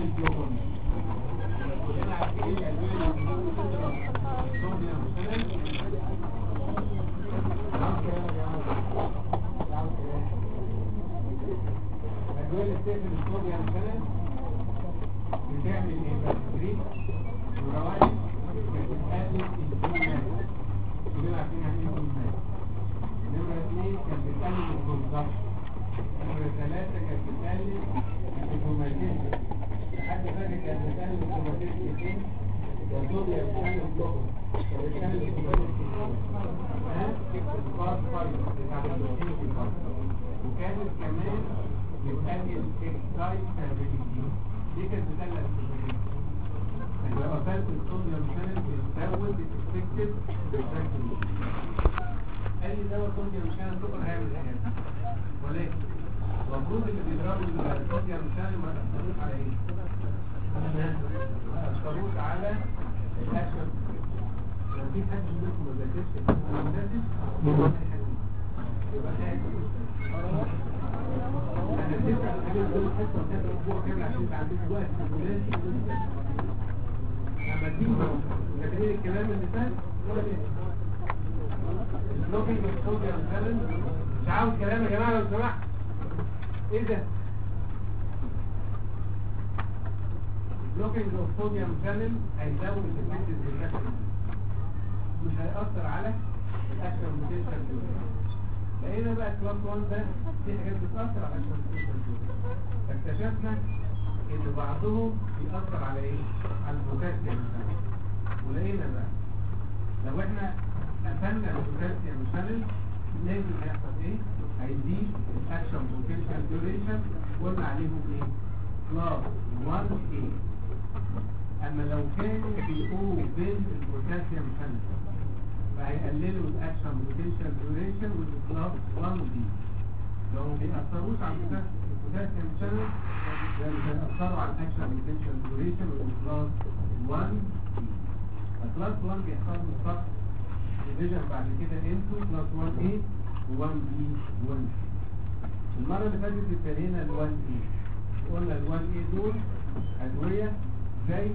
الشانل بلوكر كلنا عارفين الادويه اللي بتدخل صوديوم شانل الادويه اللي بتقفل الصوديوم شانل بتعمل ايه بقى تدريب وروائح بتقلل الجينات كلنا عارفين يعني ايه الجينات نمرة اثنين كانت بتقلل الكونسبشن نمرة ثلاثة كانت بتقلل الكروماتيزم لحد فاكر كانت بتقلل الكروماتيزم فين؟ والصوديوم شانل بلوكر كانت بتقلل الكروماتيزم فين؟ الفاست فايبر بتاع البروتين في الفاست وكانت كمان بتقلل اكسايتابيليتي دي كانت بتقلل الكروماتيزم لو قفلت الصوديوم شانل بتزود الافكتيف ريفراكتيف اي دواء صوديوم شانل سكر هيعمل ايه ولكن المفروض اللي بيضربوا الصوديوم شانل ما يأثروش على ايه؟ ما يأثروش على الاكشن لو في حد منكم ما ذاكرش المدرس يبقى قاعد انا اديت على الحاجات دول حصه وكانت اسبوع كامل عشان يبقى عندك وقت في الولاد لما تيجي فاكرين الكلام اللي فات ولا ايه؟ البلوكينج الصوديوم شانل مش عاوز كلام يا جماعه لو سمحت ايه ده؟ البلوكينج الصوديوم شانل هيزود الافكتيف ريفلكشن مش هيأثر على الاكشن بوتنشال لقينا بقى كلاس 1 ده في حاجات بتأثر على الاكشن بوتنشال فاكتشفنا ان بعضهم بيأثر على ايه؟ على البوتاسيوم شانل ولقينا بقى لو احنا قفلنا البوتاسيوم شانل لازم هيحصل ايه؟ هيزيد الاكشن بوتنشال ديوريشن قلنا عليهم ايه؟ كلاس 1 ايه اما لو كانوا بيقوموا بين البوتاسيوم شانل فهيقللوا الاكشن بوتنشال ديوريشن والكلاس 1 دي لو ما بيأثروش على البوتاسيوم شانل ده مش هيأثروا على الاكشن بوتنشال ديوريشن والكلاس 1 دي الكلاس 1 بيحصل له ضغط ديفيجن بعد كده انتو كلاس 1 ايه و1 بي 1 المره اللي فاتت ابتدينا ال 1 ايه قلنا ال 1 ايه دول ادويه زي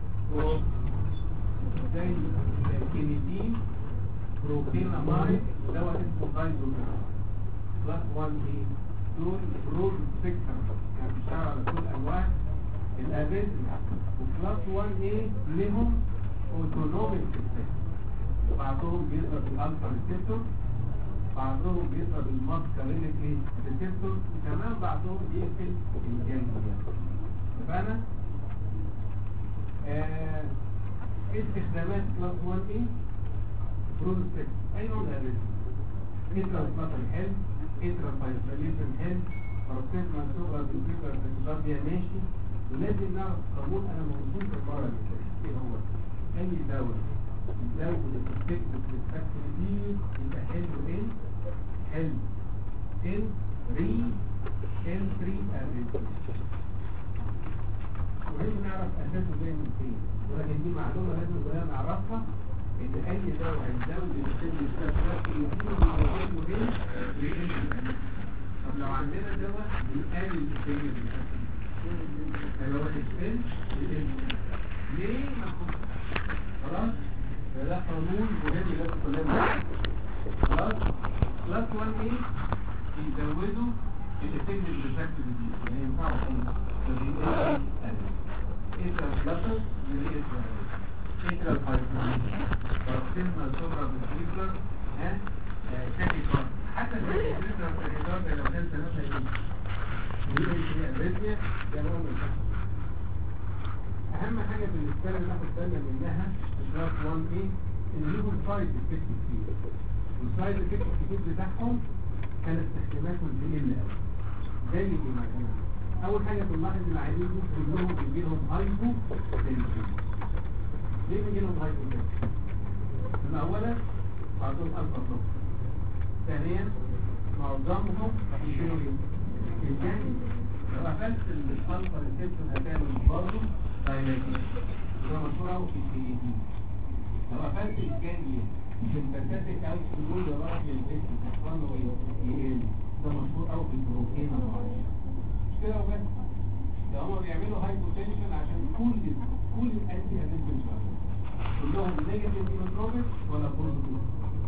زي كينيدين بروتينامايد ودواء اسمه دايزومير كلاس 1 ايه دول برود سبيكترم يعني بيشتغل على كل انواع الابيزم وكلاس 1 ايه لهم اوتونوميك سيستم بعضهم بيضرب الالفا ريسبتور بعضهم بيضرب الماسكارينيك ايه ريسبتور وكمان بعضهم بيقفل الجانجليا فانا آه استخدامات كلاس 1 ايه بروستيك اي نوع من الريسك انترا سباتر حلو انترا فايبريشن حلو بروستيك منسوبة بالفكرة الفكرة ماشي ولازم نعرف قانون انا موجود في المرة اللي فاتت ايه هو اي دواء يزود الافكتيف ريسبكتور دي يبقى حلو ان حلو ان ري ان 3 اريزم ولازم نعرف اساسه جاي من فين ولكن دي معلومه لازم كلنا نعرفها ان اي دواء هيزود السن الريسبكتور يكون ايه طب لو عندنا دواء بيقلل السن الريسبكتور هيبقى واحد سن ليه ما خلاص ده قانون مهم لازم كلنا خلاص كلاس 1 ايه بيزودوا الافكت الريفراكتيف دي يعني ينفعوا فيه ايه ترانسلاتر من ايه ايه ترانسلاتر بارسيمنا الصبرة بالسليكلر ها تاني كارت حتى السليكلر السليكلر ده لو كان سنتها ايه دي ايه اريثميا ده نوع من اهم حاجة بالنسبة لنا ناخد بالنا منها كلاس 1 ايه ان ليهم سايد افكت كتير والسايد افكت الكتير بتاعهم كان استخداماتهم بيقل قوي زي ايه مثلا اول حاجة بنلاحظ ان العيانين دول كلهم بيجي لهم هايبو تنشن ليه بيجي لهم هايبو تنشن من اولا بعضهم الفا بلوك ثانيا معظمهم بيجيلهم ايه الجانب لو قفلت الالفا ريسبتور هتعمل برضه دايلاتيشن ده مشهور قوي في السي اي دي لو قفلت الجانب سمباتيك او سلول راح للجسم تحصل له يقل ده مشهور قوي في البروتين المعين مش كده وبس ده هما بيعملوا هايبوتنشن عشان كل كل الانتي اريزمين كلهم نيجاتيف ايموتروبيك ولا بوزيتيف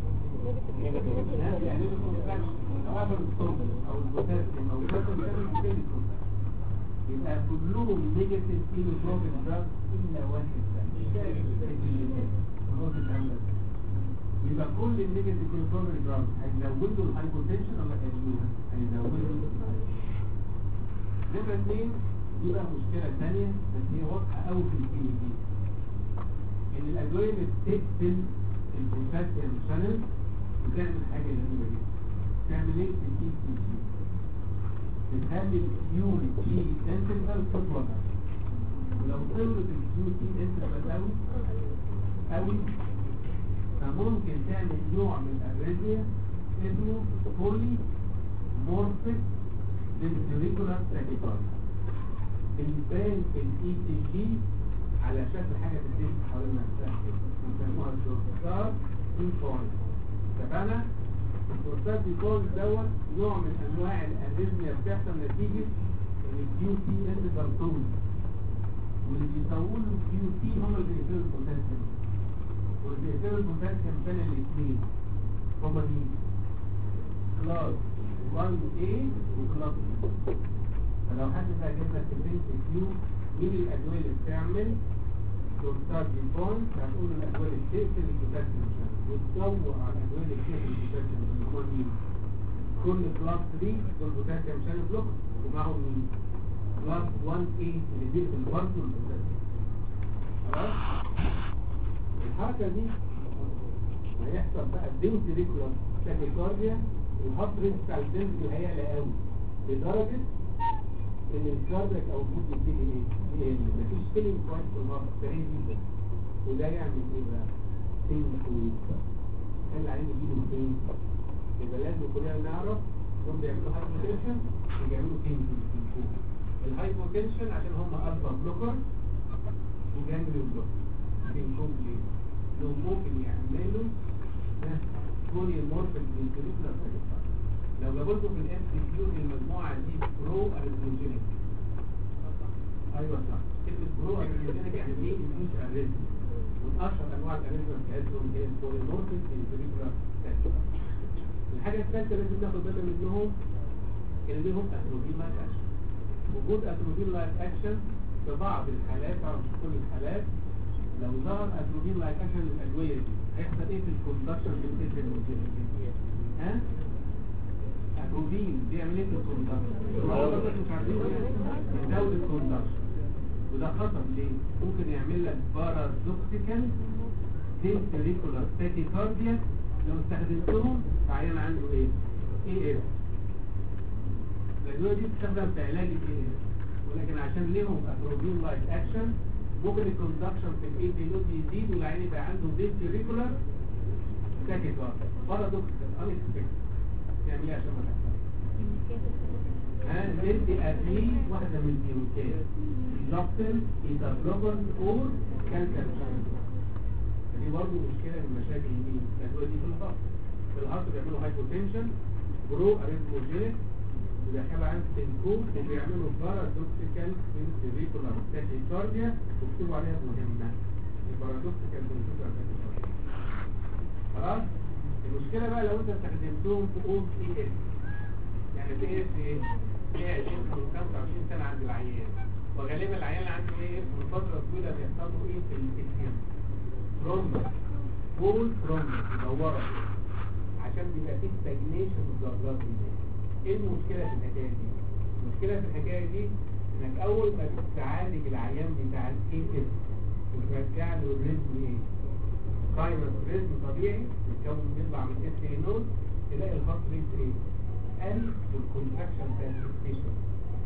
يعني سواء الصوت او البوتاسيوم او البوتاسيوم يبقى كلهم نيجاتيف ايموتروبيك دراج الا واحد يبقى كل النيجاتيف ايموتروبيك دراج هيزودوا الهايبوتنشن ولا هيزودوها؟ هيزودوا نمرة اثنين دي بقى مشكلة ثانية بس هي واضحة قوي في الكلينيكي ان الادوية اللي بتقتل البوتاسيوم شانل بتعمل حاجة غريبة جدا تعمل ايه في التي سي سي بتخلي الكيو تي انترفال تتوضع ولو طولت الكيو تي انترفال قوي قوي فممكن تعمل نوع من الاريزيا اسمه بولي مورفيك للسيريكولار تاكيكارد بيبان في الاي تي جي على شكل حاجه بتلف حوالين نفسها بيسموها الدورسار ديكورد اتفقنا الدورسار ديكورد دوت نوع من انواع الاريزميا بتحصل نتيجه ان الكيو تي انتظر طول واللي بيطولوا الكيو تي هم اللي بيقفلوا البوتاسيوم واللي بيقفلوا البوتاسيوم كان الاثنين هما مين؟ كلاس 1A وكلاس B فلو حد بقى جاب لك البنت كيو مين الادويه اللي بتعمل دورسال ديبون هتقول الادويه اللي بتقتل البوتاسيوم وتدور على الادويه اللي بتقتل البوتاسيوم اللي هم مين؟ كل كلاس 3 دول بوتاسيوم شانل بلوك ومعهم مين؟ كلاس 1A اللي بيقتل برضه البوتاسيوم خلاص؟ الحركه دي هيحصل بقى دينتريكولار تاكيكارديا الهارت ريت بتاع الدم هيعلى قوي لدرجه ان الكاردياك او الجود يبتدي ايه؟ يقل مفيش فيلم كويس في الهارت سريع جدا وده يعمل ايه بقى؟ سين كويس خلي العين يجيله سين يبقى لازم كلنا نعرف انهم بيعملوا هايبوتنشن وبيعملوا سين كويس الهايبوتنشن عشان هم الفا بلوكر وجانجليون بلوكر سين كويس ليه؟ لو ممكن يعملوا بولي مورفيك فينتريكولار لو جابلكم في الام سي كيو المجموعه دي برو اريثموجينيك ايوه صح كلمه برو اريثموجينيك يعني ايه مفيش اريثم من اشهر انواع الاريثم بتاعتهم هي البولي مورفيك فينتريكولار الحاجه الثالثه لازم ناخد بالنا منهم اللي لهم اتروبين لايك اكشن وجود اتروبين لايك اكشن في بعض الحالات او مش كل الحالات لو ظهر اتروبين لايك اكشن للادويه دي هيحصل ايه في الكوندكشن بالكتر ها اتروبين بيعمل ايه في الكوندكشن مش عارفين يزود الكوندكشن وده خطر ليه ممكن يعمل لك بارادوكسيكال دينتريكولار تاكيكارديا لو استخدمتهم فعيان عنده ايه ايه ايه الادويه دي بتستخدم في علاج الايه ولكن عشان ليهم اتروبين لايك اكشن ممكن الكوندكشن في الاي بي نوت يزيد والعين يبقى عنده دينتريكولار تاكيكارديا بارادوكسيكال انكسبكتد تعمل ايه عشان ما تحصلش ها انت ادي واحده من الكيميكال لوكتن ايتابلوكر اور كانسر دي برضه مشكله من مشاكل مين الادويه دي في الهارت في الهارت بيعملوا هايبوتنشن برو اريثموجينيك بيدخلوا عند سينكوب وبيعملوا بارادوكسيكال فينتريكولار تاكيكارديا وبيكتبوا عليها مهمه البارادوكسيكال فينتريكولار تاكيكارديا خلاص المشكلة بقى لو انت استخدمتهم في او سي اس يعني في اس ايه؟ هي 20 25 سنة عند العيان وغالبا العيان عنده ايه من فترة طويلة بيحصل له ايه في الاسم ترومبس بول ترومبس مدورة عشان بيبقى فيه ستاجنيشن الضربات دي ايه المشكلة في الحكاية دي؟ المشكلة في الحكاية دي انك اول ما بتعالج العيان بتاع الاي اس وترجع له الريزم ايه؟ ساينس ريزم طبيعي بيتكون بيطلع من اس اي نود تلاقي الهارت ريت ايه قل والكونتراكشن ترانسفيشن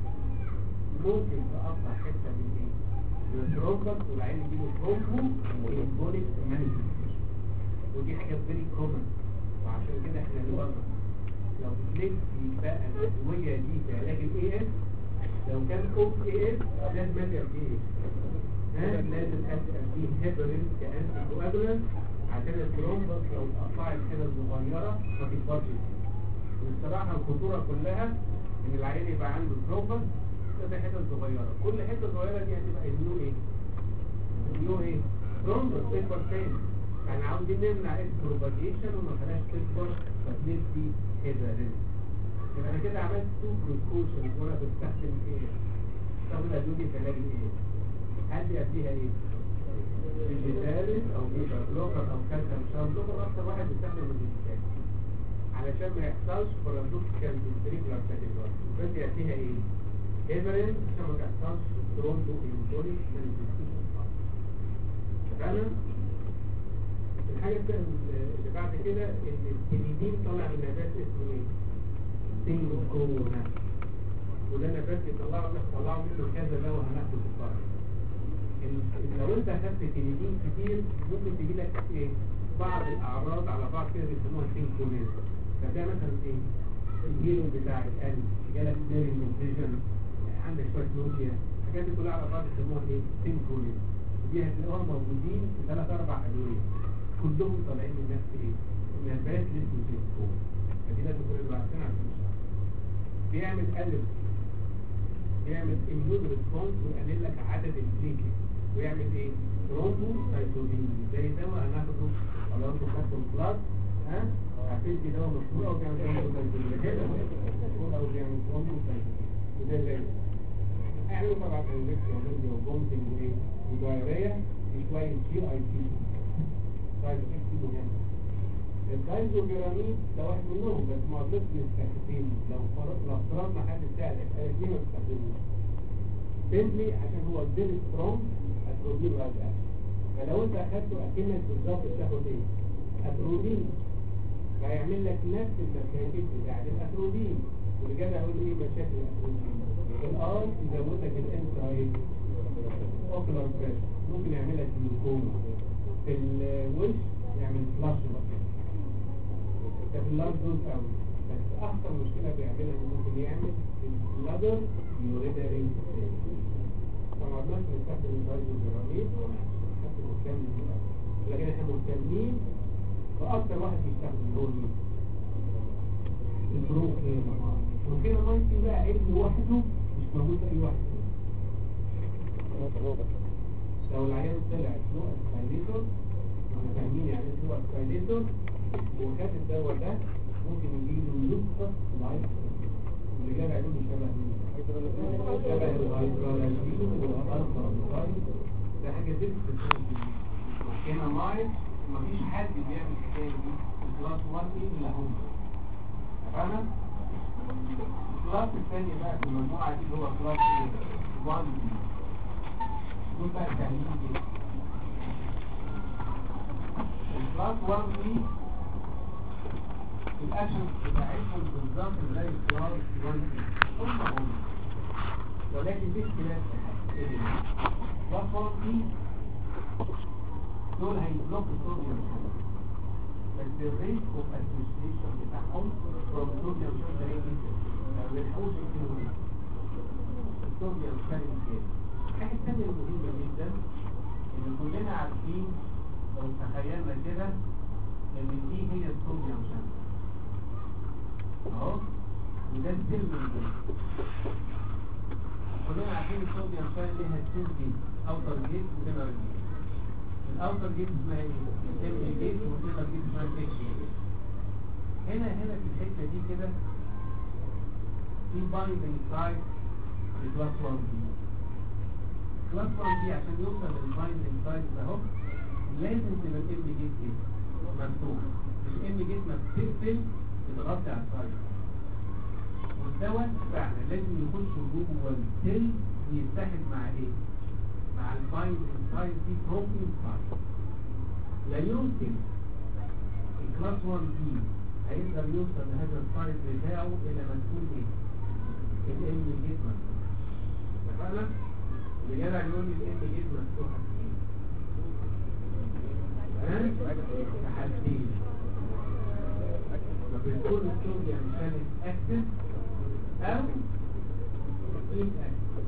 ممكن تقطع حته من ايه من الترومبس والعين يجيله ترومبو ويمبوليك مانيفستيشن ودي حاجه فيري كومن وعشان كده احنا نوقف لو بتلبسي بقى الادويه دي في علاج الاي اس لو كان او اي اس لازم ادي ايه لازم اسال فيه هيبرين كانتي كواجولانت عشان الترومبس لو اتقطعت كده صغيره ما تكبرش والصراحه الخطوره كلها ان العيان يبقى عنده ترومبس ده حته صغيره كل حته صغيره دي هتبقى النيو ايه النيو ايه ثرومبس تكبر تاني يعني عاوزين نمنع البروباجيشن وما نخليهاش تكبر فبندي كده ريسك يبقى انا كده عملت تو بريكوشنز وانا بستخدم ايه طب الادويه دي تلاقي ايه هل دي اديها ايه ديجيتاليس او بيتا بلوكر او كالسيوم شانل بلوكر اكتر واحد بيستخدم الديجيتال علشان ما يحصلش بارادوكسيكال فنتريكولار كاتيجوري بس فيها ايه هيبرين عشان ما تحصلش سترونتو انجوري مانيفستيشن فعلا الحاجه الثانيه اللي بعد كده ان الكنيدين طالع من نبات اسمه ايه سينكونا وده نبات يطلعوا طلعوا منه كذا دواء هناخده في الفرق لو انت اخدت كنيدين كتير ممكن تجي لك ايه بعض الاعراض على بعض كده بيسموها سينكونيز فده مثلا ايه الهيلو بتاع القلب جالك ديري فيجن عندك شويه نوزيا الحاجات دي كلها على بعض بيسموها ايه سينكونيز دي هتلاقوها موجودين في ثلاث اربع ادويه كلهم طالعين من نفس ايه نبات اسمه سينكون فدي لازم كل اللي عارفين عشان نشرح بيعمل قلب بيعمل اميون ريسبونس ويقلل لك عدد البليكت ويعمل ايه ترومبو سايتوبين زي دواء هناخده خلاص خدته بلاس ها عارفين دي دواء مشهور او بيعمل ترومبو سايتوبين كده مشهور او بيعمل ترومبو سايتوبين وده زي اعملوا طبعا انجكشن وفيديو وبومبنج وايه ودايريا دي شويه جي اي تي سايد افكت مهم الدايزوجرامين ده واحد منهم بس معظمهم بنستخدمه لو فرض لو افترضنا حد ساعدك قال ليه ما بتستخدموش سيمبلي عشان هو الفيري سترونج اتروبين رايت اكشن فلو انت اخدته اكنك بالظبط بتاخد ايه؟ اتروبين فهيعمل لك نفس المكانيك بتاعت الاتروبين والرجاله هيقول ايه مشاكل الاتروبين الاي يزود لك الانترا ايه؟ اوكلر بريشر ممكن يعمل لك جلوكوما في الوش يعمل فلاش بقى ده في اللارج دوز قوي بس اخطر مشكله بيعملها انه ممكن يعمل البلادر يوريدري طبعا الناس بنستخدم البايزوجراميد حتى مهتم لكن احنا مهتمين واكتر واحد بيستخدم هو مين؟ البروكين البروكين مايتي بقى علم لوحده مش موجود في اي واحد لو العيان طلع سلوء اسكايليتور احنا فاهمين يعني ايه سلوء اسكايليتور وخد الدواء ده ممكن يجيله نقطة ضعيف اللي جاب عينه شبه مين؟ شبه الهيدرالازين والألفا ده حاجة زفت في الجسم هنا مايل مفيش حد بيعمل الحكاية دي الكلاس 1 إلا هم فاهمة؟ الكلاس الثاني بقى في المجموعة دي هو كلاس 1 دول بقى التعليم ايه؟ الكلاس 1 دي الاكشن بتاعتهم بالظبط زي الكلاس 1 هم هم ولكن في اختلاف في حاجه كلاس 1 دي دول هيبلوك الصوديوم بس الريت اوف اسوشيشن بتاعهم فروم صوديوم شانل جدا ما بيلحقوش يكتبوا الصوديوم شانل كده الحاجه الثانيه المهمه جدا ان كلنا عارفين لو تخيلنا كده ان دي هي الصوديوم شانل اهو وده السلم الجديد كلنا عارفين الصوديوم شانل ليها سيل جيت اوتر جيت وانر جيت الاوتر جيت اسمها ايه؟ الام جيت والانر جيت اسمها الاكس جيت هنا هنا في الحته دي كده في بايندنج سايت لكلاس 1 دي كلاس 1 دي عشان يوصل للبايندنج سايت ده اهو لازم تبقى الام جيت ايه؟ مفتوح الام جيت ما بتقفل بتغطي على السايت والدواء فعلا لازم يخش جوه السيل ويتحد مع ايه؟ مع البايندنج سايت دي بروتين سايت لا يمكن الكلاس 1 دي هيقدر يوصل لهذا السايت بتاعه الا ما تكون ايه؟ الام جيت مفتوح اتفقنا؟ اللي جدع يقول لي الام جيت مفتوحه تمام؟ حاجتين بتكون الصوديوم كانت اكتف او ان اكتف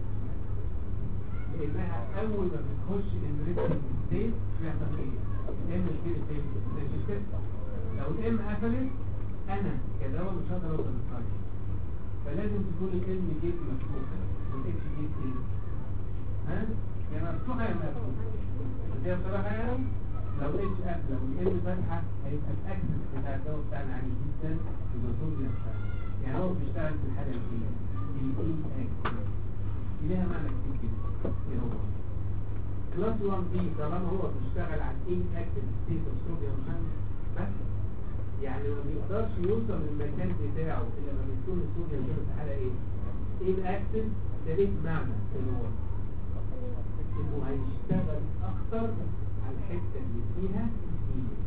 لانها اول ما بتخش الريتم ستيت بيحصل ايه؟ الام ستيت ستيت مش بتفتح لو الام قفلت انا كدواء مش هقدر اوصل للسايت فلازم تكون الام جيت مفتوحه والاتش دي سي ها يا مفتوحه يا مقفوله دي بصراحه يعني لو اتش قافله والام فاتحه هيبقى الاكسس بتاع الدواء بتاعنا عالي جدا والصوديوم يعني هو بيشتغل في الحاله الايه الاي اكسس ليها معنى كتير جدا ايه هو كلاس 1 بي طالما هو بيشتغل على الاي اكسس ستيت اوف صوديوم بس يعني ما بيقدرش يوصل للمكان بتاعه الا لما يكون الصوديوم ده في حاله ايه ايه الاكسس ده ليه معنى اللي هو انه هيشتغل اكتر على الحته اللي فيها هيليوم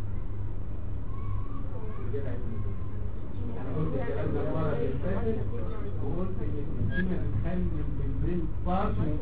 انا قلت الكلام ده المره اللي فاتت وقلت ان الانسيمه بتخلي الممبرين بارشل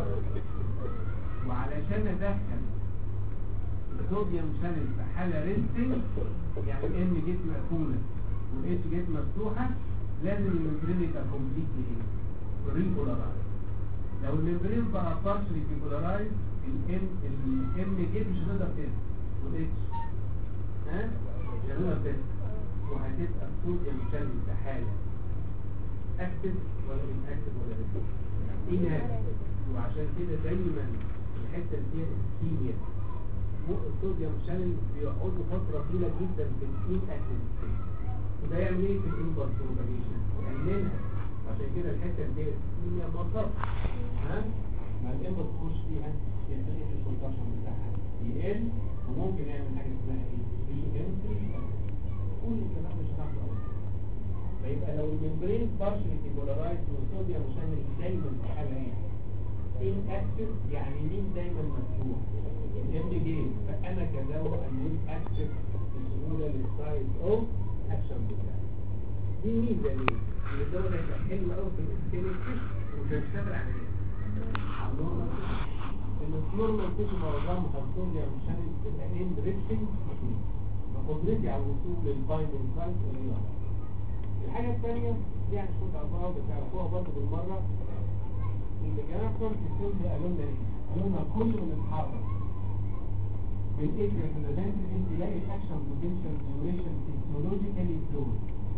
وعلشان ادخل الصوديوم شانل في حاله ريستنج يعني الام جيت مقفوله والاتش جيت مفتوحه لازم الممبرين يبقى كومبليتلي ايه ريبولارايز لو الممبرين بقى بارشلي ريبولارايز الام الام جيت مش هتقدر تنزل والاتش ها مش هتقدر تنزل وهتبقى الصوديوم شانل في حاله اكتف ولا مش اكتف ولا ريستنج inactive وعشان كده دايما الحته اللي فيها الكيمياء فوق الصوديوم شانل بيقعدوا فتره طويله جدا في الان اكتف وده يعمل ايه في الانبرس بروباجيشن يقللها عشان كده الحته اللي فيها الكيمياء مطر ها ما الانبرس تخش فيها يبتدي الكونتراكشن بتاعها يقل وممكن يعمل حاجه اسمها ايه؟ ري كل الكلام مش هتعرفه فيبقى لو الممبرين بارشلي ديبولارايز والصوديوم شانل دايما في حاله ايه؟ ان اكتف يعني مين دايما مفتوح؟ الام جي فانا كدواء امين اكتف بسهوله للسايد اوف اكشن بتاعي دي ميزه ليه؟ ان الدواء ده يبقى حلو قوي في السكيلتش ومش هيشتغل على ايه؟ على النورمال ان النورمال تيشو معظمها الصوديوم شانل بتبقى ان ريتشنج فقدرتي على الوصول للبايندنج سايت قليله الحاجة الثانية دي يعني كنت عطاها بتعرفوها برضه بالمرة ان جماعة كنت السيلز قالوا لنا ايه؟ قالوا لنا كل من الحرب بالاجرة الادانت ان تلاقي الاكشن بوتنشال ديوريشن تكنولوجيكالي فلويد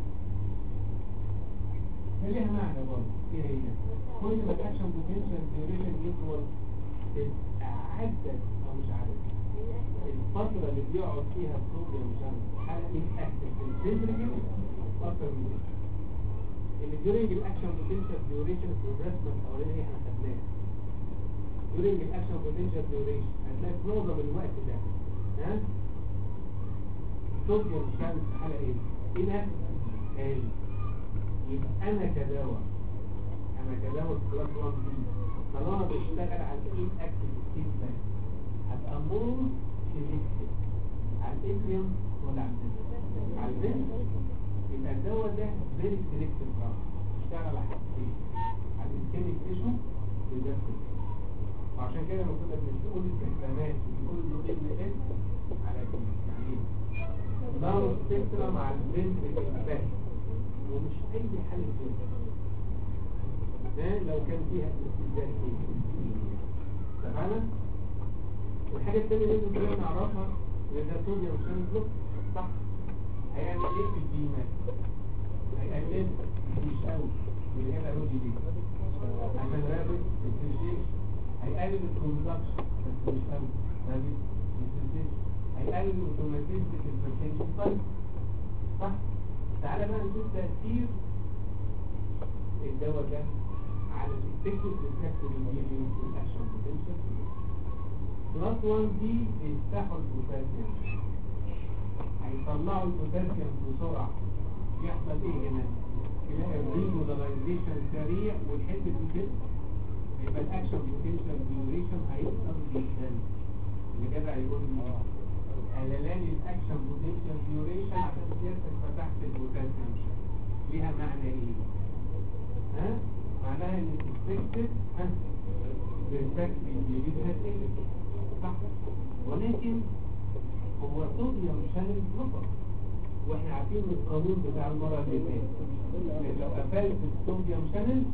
ليها معنى برضه ايه هي؟ كل ما الاكشن بوتنشال ديوريشن يطول عدد او مش عدد الفترة اللي بيقعد فيها الصوديوم مشان حالة اكتف في الفيزيكال اكتر من كده اللي during الاكشن potential duration في الرسمه الاولانيه احنا خدناها during الاكشن potential duration هتلاقي في معظم الوقت ده ها الصوديوم كان في حاله ايه؟ هنا قال يبقى انا كدواء انا كدواء كلاس 1 بي طالما بشتغل على الايه اكتف ستيت بس هبقى مور سيلكتيف على الاتريوم ولا على البنت؟ على البنت يبقى الدواء ده فيري سيلكتيف بقى اشتغل على حاجتين على الاسكيميك تيشو والجاستيك وعشان كده لما كنا بنقول الاستخدامات بنقول له ان اس على كده يعني ايه؟ نارو سبيكترم على البنت بالانفاس ومش اي حاله كده ده لو كان فيها استبدال ايه تمام والحاجه الثانيه اللي لازم كلنا نعرفها ان ده صوديوم شانل بلوك صح هيعمل ايه في الجينات هيقلل مش قوي من هنا روجي دي عشان رابط السيرشيش هيقلل الكونتاكشن بس مش قوي رابط السيرشيش هيقلل الاوتوماتيزم في البرسنتج طيب صح تعالى بقى نشوف تأثير الدواء ده على الافكتيف ريسبتور انجيجمنت والاكشن بوتنشال كلاس 1 دي بيفتحوا البوتاسيوم هيطلعوا البوتاسيوم بسرعة يحصل ايه هنا تلاقي الريمودلايزيشن سريع والحته دي كده يبقى الاكشن بوتنشال ديوريشن هيقصر جدا اللي جدع يقول لي قللان الاكشن بوتنشال ديوريشن عشان سيادتك فتحت البوتاسيوم ليها معنى ايه ها معناها ان الاكسبكتد ها الريسبكت الجديد هتقل صح ولكن هو صوديوم شانل بلوكر واحنا عارفين القانون بتاع المره اللي فاتت لو قفلت الصوديوم شانل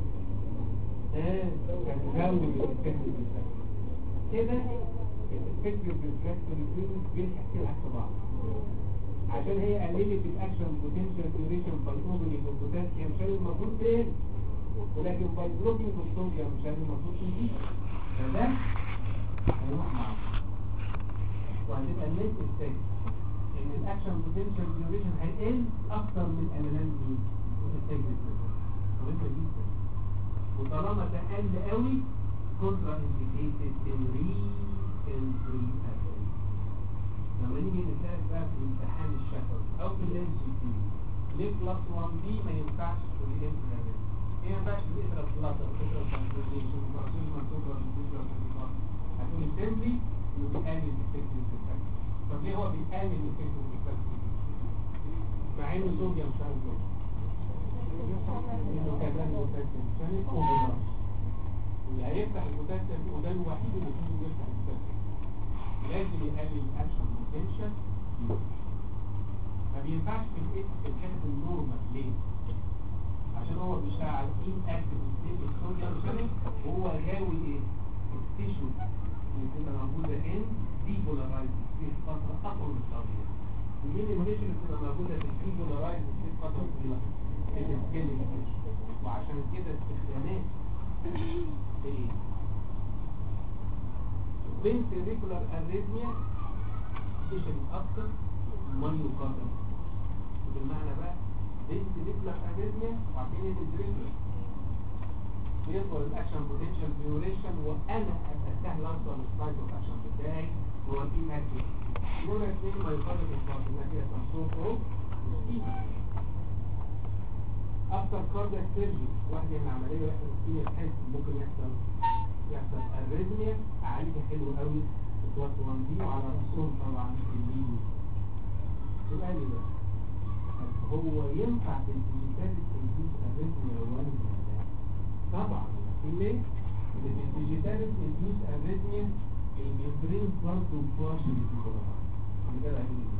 ده هتزود الافكتيف كده الافكتيف ريفراكتوري بيلحق كده عكس بعض عشان هي قللت الاكشن بوتنشال ديوريشن باي اوبننج البوتاسيوم شانل المفروض فين ولكن باي بلوكينج الصوديوم شانل المفروض دي فده هيروح معاه وهتبقى النت ستيت ان الاكشن بوتنشال ديوريشن هيقل اكتر من اميلان مين السيجمنت مهمه جدا وطالما ده قل قوي كونترا انديكيتد ان ري انتري لما نيجي نسال بقى في الامتحان الشفوي او في الام سي كيو ليه كلاس 1 بي ما ينفعش في الام سي كيو ايه ما ينفعش في الاسره كلاس او الاسره كونفيجريشن وبرازيل منصوب ولا هتقول سيمبلي انه بيقلل الافكتيف افكت طب ليه هو بيقلل الافكتيف افكت مع انه صوديوم شانل انه كمان بوتاسيوم شانل اوفر اللي هيفتح البوتاسيوم وده الوحيد اللي فيه يفتح البوتاسيوم لازم يقلل الاكشن بوتنشال ما بينفعش في الايه في الحته النورمال ليه عشان هو بيشتغل على ان اكتف ستيت الصوديوم شانل وهو غاوي ايه التيشو اللي بتبقى موجوده ان ديبولارايز في فتره اطول من الطبيعي ومين التيشو اللي بتبقى موجوده في الديبولارايز في فتره طويله السكيلينج وعشان كده استخدامات ايه ventricular arrhythmia تشرب اكتر مايوكارديوم بالمعنى بقى ventricular arrhythmia وعارفين ايه ventricular بيطول الاكشن بوتنشال ديوريشن وانا ابقى سهل اوصل السايد اوف اكشن بتاعي هو البي ماكس نمرة اثنين مايوكارديوم اسمها انها فيها تنصور فوق افتر كاردياك سيرجي واحد يعمل عمليه ويحصل اسكيميا تحس ممكن يحصل يحصل اريزميا عالجه حلو قوي في كلاس 1 دي وعلى راسهم طبعا الليد سؤالي بقى طب هو ينفع في الديجيتال تنجيز اريزميا ولا لا؟ طبعا ليه؟ لان الديجيتال تنجيز اريزميا الممبرين برضه فاشل في الكورونا كده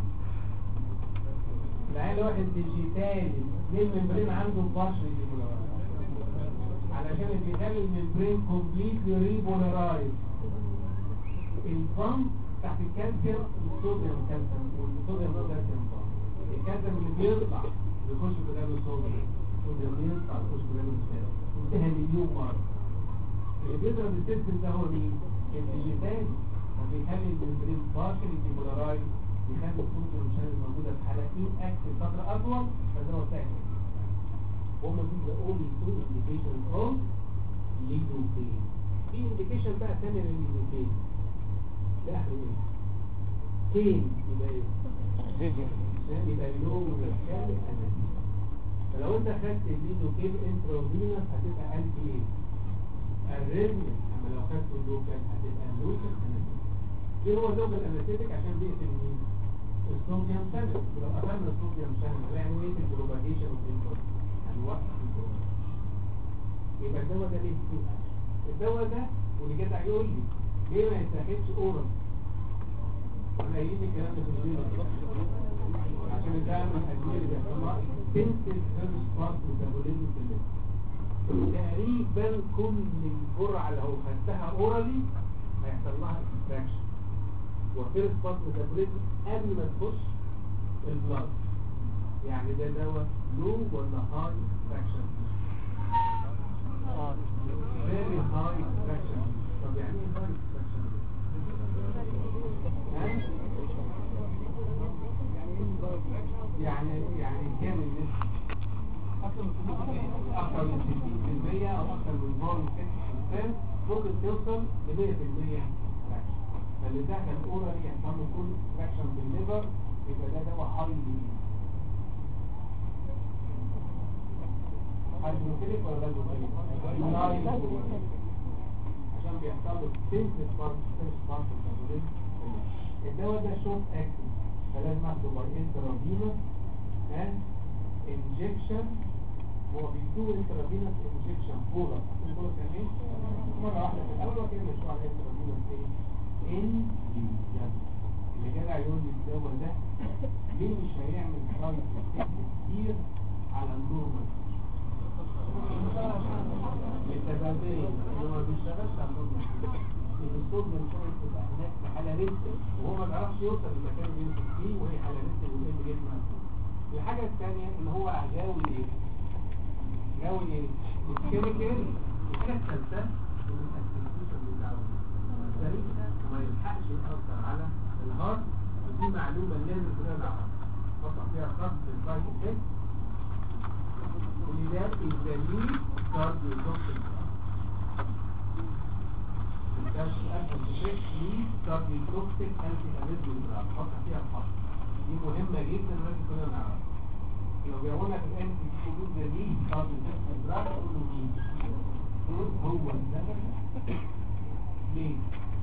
العيال واحد ديجيتالي ليه الممبرين عنده بارشل ديبولارايز علشان بيخلي الممبرين كومبليتلي ريبولارايز البامب تحت الكالسيوم الصوديوم كالسيوم والصوديوم بوتاسيوم بامب الكالسيوم اللي بيطلع بيخش في دم الصوديوم الصوديوم بيطلع بيخش في دم الكالسيوم انتهى مليون مره اللي بيضرب السيستم ده هو مين؟ الديجيتالي وبيخلي الممبرين بارشل ديبولارايز يخلي الصوديوم شانل موجوده في حاله ايه اكتف فتره اطول فده هو ساكن وهم دي the only two indications of ليدوكين في indication بقى ثانيه للليدوكين ده اخره ايه؟ كين يبقى ايه؟ عشان يبقى لو متكامل اناليز فلو انت خدت الليدوكين انترافينوس هتبقى انتي ايه؟ الريزميا اما لو خدت اللوكال هتبقى اللوكال اناليز ليه هو لوكال اناليتيك عشان بيقتل مين؟ الصوديوم شانل لو قفلنا الصوديوم شانل هنعمل ايه في البروباجيشن والانفورم هنوقف البروباجيشن يبقى الدواء ده ليه تو الدواء ده واللي جدع يقول لي ليه ما يتاخدش اورال وانا قايلين الكلام ده في الفيديو عشان الدواء من الادويه اللي بيحصلها اكستنسيف فيرست بارت ميتابوليزم في الليل تقريبا كل الجرعه لو خدتها اورالي هيحصل لها اكستراكشن وفيرست بارت ميتابوليزم قبل ما تخش البلاد يعني ده دواء لو ولا هاي اكستراكشن very high extraction طب يعني ايه high extraction يعني يعني كام النسبة اكثر من اكثر من 60% او اكثر من هون 60% ممكن توصل ل 100% فاللي دخل اورال يحصل له كل اكستراكشن في الليفر يبقى ده دواء هاي هايدروفيليك ولا لايدروفيليك؟ عشان بيحصل له سنسيف بارت سنسيف بارت الدواء ده شورت اكتنج فلازم اخده باي انترافينوس اند انجكشن هو بيدوه انترافينوس انجكشن بولا بولا كان ايه؟ مرة واحدة في الأول وكده مشروع على انترافينوس ايه؟ ان اللي جدع يقول لي الدواء ده ليه مش هيعمل سايد افكت كتير على النورمال لسببين انه ما بيشتغلش على النورمال الصوت من شوية تبقى هناك في حالة ريسك وهو ما بيعرفش يوصل للمكان اللي يمسك فيه وهي حالة ريسك والإيه اللي يسمع الحاجة الثانية ان هو غاوي ايه؟ كون ايه الكيميكال الحاجه الثالثه ان الاكسنتيشن بتاعه سريع وما يلحقش يأثر على الهارت ودي معلومه لازم كلنا نعرفها وضع فيها خط للسايد افكت اللي ده الدليل كارديو دوكتور الكاش اكل افكت ليه كارديو دوكتور انتي اريزمي دراج وضع فيها خط دي مهمه جدا لازم كلنا نعرفها لو بيقول لك الانتي حدود دليل كارديو دوكتور دراج تقول له مين هو الزمن ليه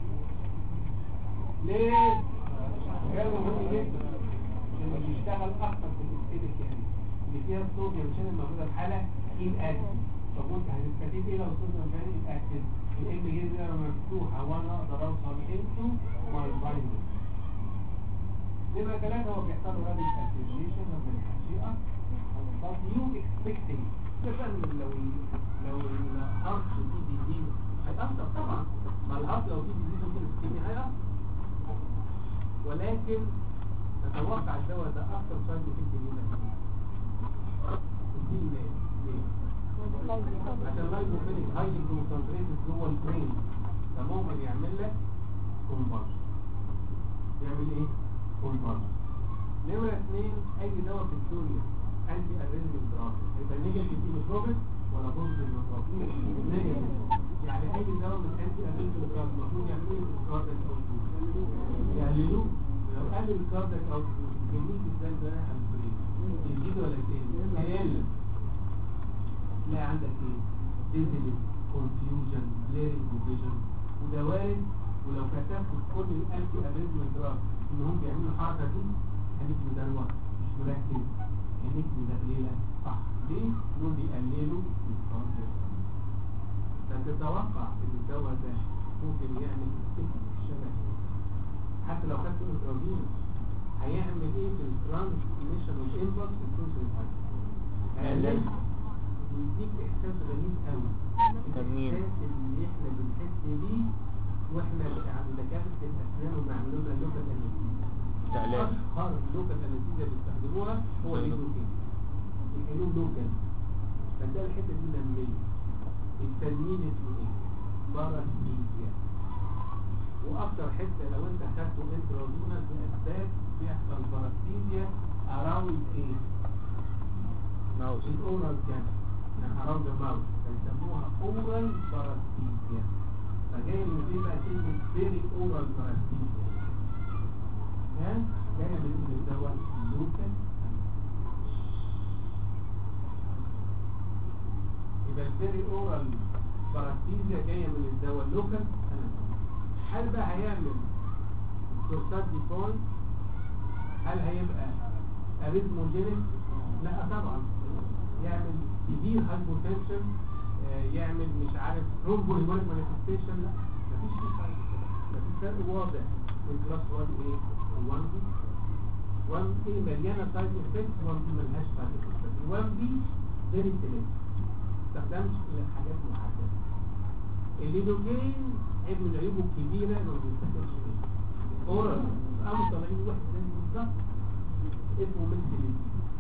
ليه كان مهم جدا انه بيشتغل اكتر في الاستيدك يعني اللي فيها الصوديوم عشان الموجوده في حاله ان اكتف طب وانت هتستفيد ايه لو الصوديوم كان ان اكتف الام جي دي لما مفتوحه وانا اقدر اوصل انتو ماي بايند نمرة ثلاثة هو بيحصل له رابط اكتيفيشن لما الحقيقة but you expecting مثلا لو لو الهارت في دي دي هيتأثر طبعا ما الهارت لو في دي دي ممكن السكيمي هيأثر ولكن نتوقع الدواء ده اكثر سايد افكت لينا دي ليه؟ ليه؟ عشان لايبوفيليك هايلي كونسنتريتد جوه البرين فممكن يعمل لك كونفرجن يعمل ايه؟ كونفرجن نمرة اثنين اي دواء في الدنيا انتي اريزمنت دراج يبقى نيجاتيف ايموتروبيك ولا بوزيتيف ايموتروبيك نيجاتيف يعني اي دواء من انتي اريزمنت دراج المفروض يعمل ايه في الكاردياك اوتبوت يقللوه لو قلل الكاردياك اوتبوت كميه الدم ده رايحه للبرين يزيد ولا يقل يقل تلاقي عندك ايه ديزلي كونفيوجن بليرنج فيجن وده وارد ولو كتبت كل الانتي اريزمنت دراج انهم بيعملوا الحركه دي خليك مدروخ مش مركز عينيك مدلله صح ليه؟ انهم بيقللوا الكاردياك فتتوقع ان الدواء ده ممكن يعمل شبه حتى لو خدت انترافينوس هيعمل ايه في الترانسميشن والانبوكس في السنسوري هيقلل ويديك احساس غريب قوي جميل. الاحساس اللي احنا بنحس بيه واحنا عند دكاتره الاسنان وبيعملوا لنا لوكال انستيزيا تعليم. اشهر لوكال انستيزيا بيستخدموها هو الليدوكين الحلول لوكال فتلاقي الحته دي لميه التنميل اسمه ايه؟ باراسيتيا واكتر حته لو انت خدته انترافينوس باسباب بيحصل باراسيتيا اراوند ايه؟ ماوس الاورال كان يعني اراوند الماوس فيسموها اورال باراسيتيا فجاي من دي بقى كلمه فيري اورال باراسيتيا ها جايه من اسم الدواء لوكال يبقى الفيري اورال باراسيتيا جايه من الدواء لوكال هل بقى هيعمل سورسات دي بوينت هل هيبقى اريثموجينيك لا طبعا يعمل سيفير هايبوتنشن يعمل مش عارف ثرومبوليمونيك مانيفستيشن لا مفيش فيه فرق مفيش فرق واضح من كلاس 1 ايه و 1 بي 1 ايه مليانه سايد افكتس 1 بي ملهاش سايد افكتس 1 بي فيري سيلكت ما استخدمش الا في حاجات محدده الليدوكين عيب من عيوبه الكبيره انه ما بيستخدمش فيه اورال قاموا طالعين واحد زي بالظبط اسمه ميثيلين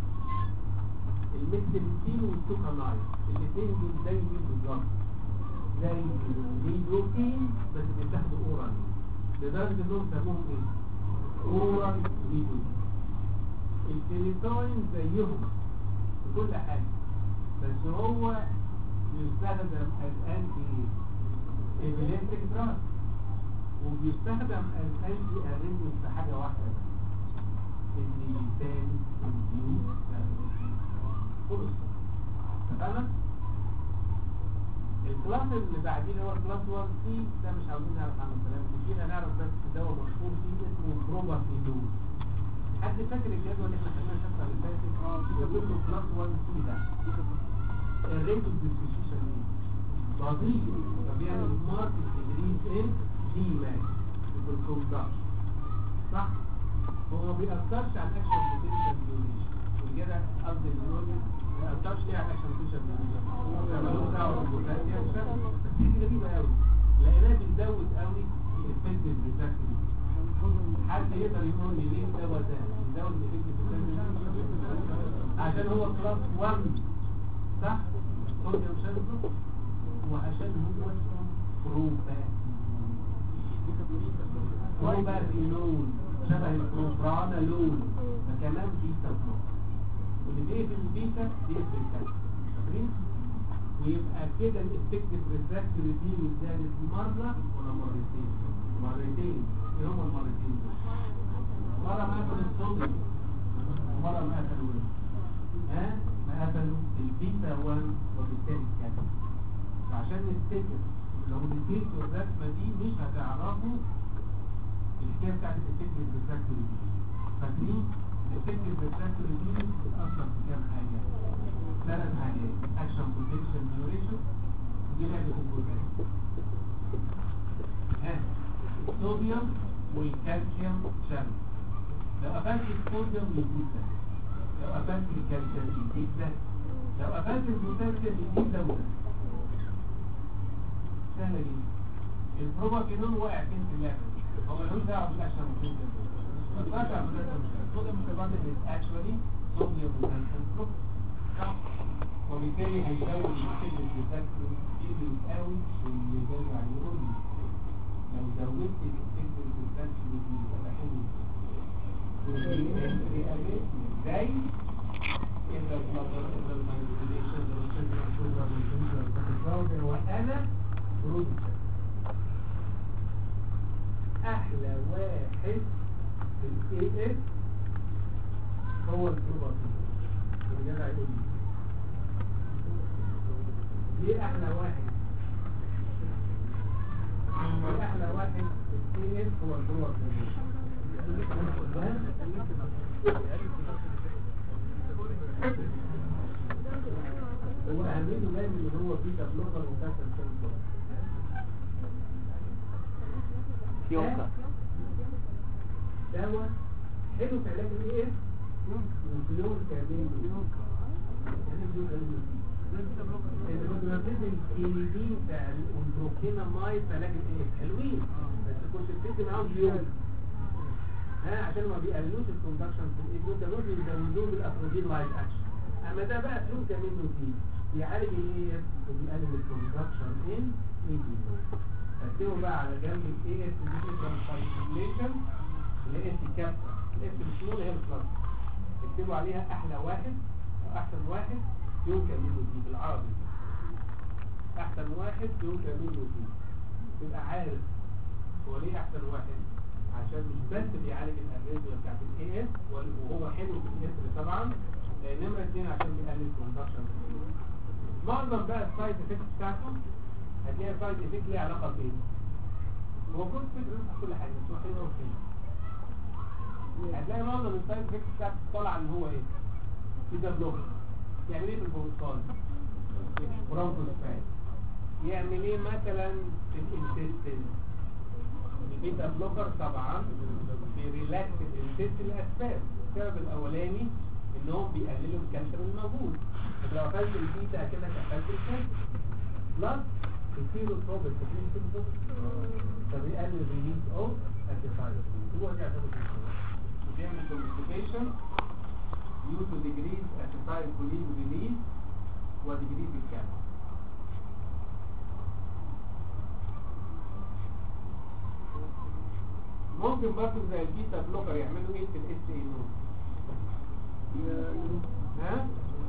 الميثيلين والسوكانايل الاثنين دول زي مين بالظبط زي الليدوكين بس بيتاخدوا اورال لدرجه انهم سموهم ايه؟ اورال ليدوكين الكريتاين زيهم في كل حاجه بس هو يستخدم as anti epileptic drug وبيستخدم as anti arrhythmic في حاجة واحدة بس اللي بيساوي induce فرصة تمام؟ الكلاس اللي بعدين هو كلاس 1 سي ده مش عاوزين نعرف عنه كلام كتير هنعرف بس دواء مشهور فيه اسمه بروبافيدول حد فاكر الجدول اللي احنا خدناه الحصه اللي فاتت يقول له كلاس 1 سي ده الريت اوف ديسكشن بطيء فبيعمل مارك ديجريز ان دي ماك في الكونتاكت صح هو ما بيأثرش على الاكشن بوتنشال ديوريشن والجدع قصدي النور ما بيأثرش ليه على الاكشن بوتنشال ديوريشن ملوش دعوه بالبوتنشال بس دي غريبه قوي لقيناه بيزود قوي الافكتيف ريزاكتيف حد يقدر يقول لي ليه الدواء ده بيزود الافكتيف ريزاكتيف عشان هو كلاس 1 صح صوديوم شانزو وعشان هو بروبا بروبافينول شبه البروبرانالول فكمان بيتا بلوك واللي بيقفل البيتا بيقفل الكالسيوم فاكرين؟ ويبقى كده الافكتيف ريفراكتوري دي زادت مرة ولا مرتين؟ مرتين ايه هما المرتين دول؟ مرة ما قتلوا الصوديوم ومرة ما قتلوا ايه؟ ها؟ ما قتلوا البيتا 1 وبالتالي الكالسيوم عشان نفتكر لو نسيتوا الرسمة دي مش هتعرفوا الحكاية بتاعت الافكتيف ريفراكتوري دي فاكرين؟ الافكتيف ريفراكتوري دي بتأثر في كام حاجة؟ ثلاث حاجات اكشن بوتنشال ديوريشن ودي لعبه الجزء ها الصوديوم والكالسيوم شامل لو قفلت الصوديوم يزيد ده لو قفلت الكالسيوم يزيد ده لو قفلت البوتاسيوم يزيد ده وده سهله جدا البروبافينول واقع فين في اللعبه دي هو ملوش دعوه بالاكشن بوتنشال ما تبقاش على البوتاسيوم الصوديوم متبادل اكشولي صوديوم وكالسيوم صح وبالتالي هيزود الكتل التذكر كتير قوي اللي جاي على يقول لو زودت الكتل التذكر دي يبقى حلو ازاي اذا النظر اذا المانيبيوليشن لو شد الصوره من الجنس وانا برودكت احلى واحد في الاي اس هو البروبابيل اللي جاي يقول دي احلى واحد دي احلى واحد السي اس هو الجوه هو اهميته دايما ان هو بيتا بلوكر وكاسر سنسور يونكا دواء حلو في علاج الايه وفلور كمان يعني بدون قلب المدرسين الكينيدين بتاع الاندروكينا مايت علاج الايه حلوين بس كنت بتدي معاهم يوم ها عشان ما بيقللوش الكوندكشن في الايجو ده دول بيزودوه بالافروجين لايت اكشن اما ده بقى فلوس منه فيه بيعالج الايه وبيقلل الكوندكشن ان ايجو اكتبوا بقى على جنب الاي اس ديفرنشيشن اللي اس كابتا الاس السمول هي الكلاس اكتبوا عليها احلى واحد او احسن واحد يمكن منه فيه بالعربي احسن واحد يمكن منه فيه تبقى عارف هو ليه احسن واحد عشان مش بس بيعالج الاريزيا بتاعت الاي اس وهو حلو في الاس طبعا نمرة اتنين عشان بيقلل الكوندكشن معظم بقى السايد افكت بتاعته هتلاقي سايد افكت ليه علاقه بايه؟ هو كل فكره في كل حاجه بس هو حلو وحلو هتلاقي معظم السايد افكت بتاعته طالعه ان هو ايه؟ كده بلوك يعمل ايه في البروتوكول؟ برونكوسباز يعمل ايه مثلا في الانتستين البيتا بلوكر طبعا بيريلاكس الانتستين الاسباب السبب الاولاني انهم بيقللوا الكالسيوم الموجود لو قفلت البيتا كده قفلت الكالسيوم بلس السيروتروبيك تكليم السيروتروبيك فبيقلل الريليز اوف اسيتايل هو دي يعتبر بيعمل كوميونيكيشن due to decrease acetylcholine release وديجريز الكالسيوم ممكن برضه زي البيتا بلوكر يعملوا ايه في الاس اي نود ها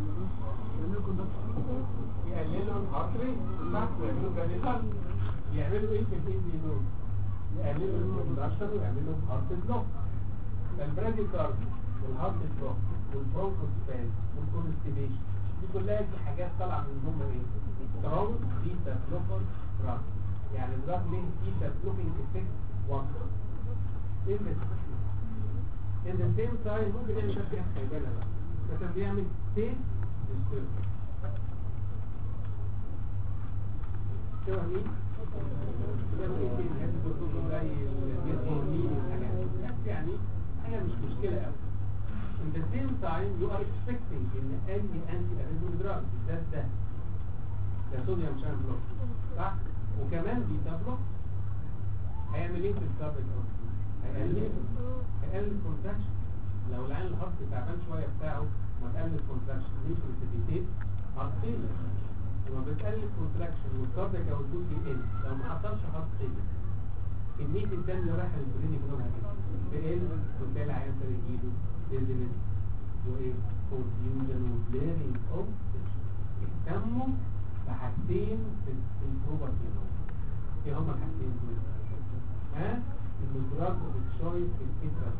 يقللوا الهارت ريت صح ويعملوا كاريزال يعملوا ايه في الاس اي نود يقللوا الكوندكشن ويعملوا هارت بلوك البرادي كارد والهارت بلوك والبرونكوسباز والكونستيبيشن دي كلها دي حاجات طالعه من هم ايه دراج بيتا بلوكر دراج يعني دراج ليه بيتا بلوكينج افكت واضحه ايه اللي in the same time ممكن يعمل بس حاجه خيبانه بقى مثلا بيعمل سيل ديسترب شبه مين؟ شبه ايه تاني حاجات بتوصل زي الجيتمورنين والحاجات دي. يعني حاجه مش مشكله قوي in the same time you are expecting ان اي انتي اريزم دراج بالذات ده ده صوديوم شان بلوك صح؟ وكمان بيتا بلوك هيعمل ايه في الكاربت هيقلل هيقلل الكونتراكشن لو العين الهارت تعبان شويه بتاعه ما تقلل الكونتراكشن مش بريسيبيتيت هارت فيلر لما بتقلل كونتراكشن والكاردياك او الدوز يقل لو ما حصلش خط خير كمية الدم اللي رايحة للبرين كلها تقل وتلاقي العيان ده يجيله ديزنس وايه كونفيوجن وبليرنج اوف اهتموا بحاجتين في في البروبرتي ايه هما الحاجتين دول؟ ها؟ الدراج اوف تشويس في الكترا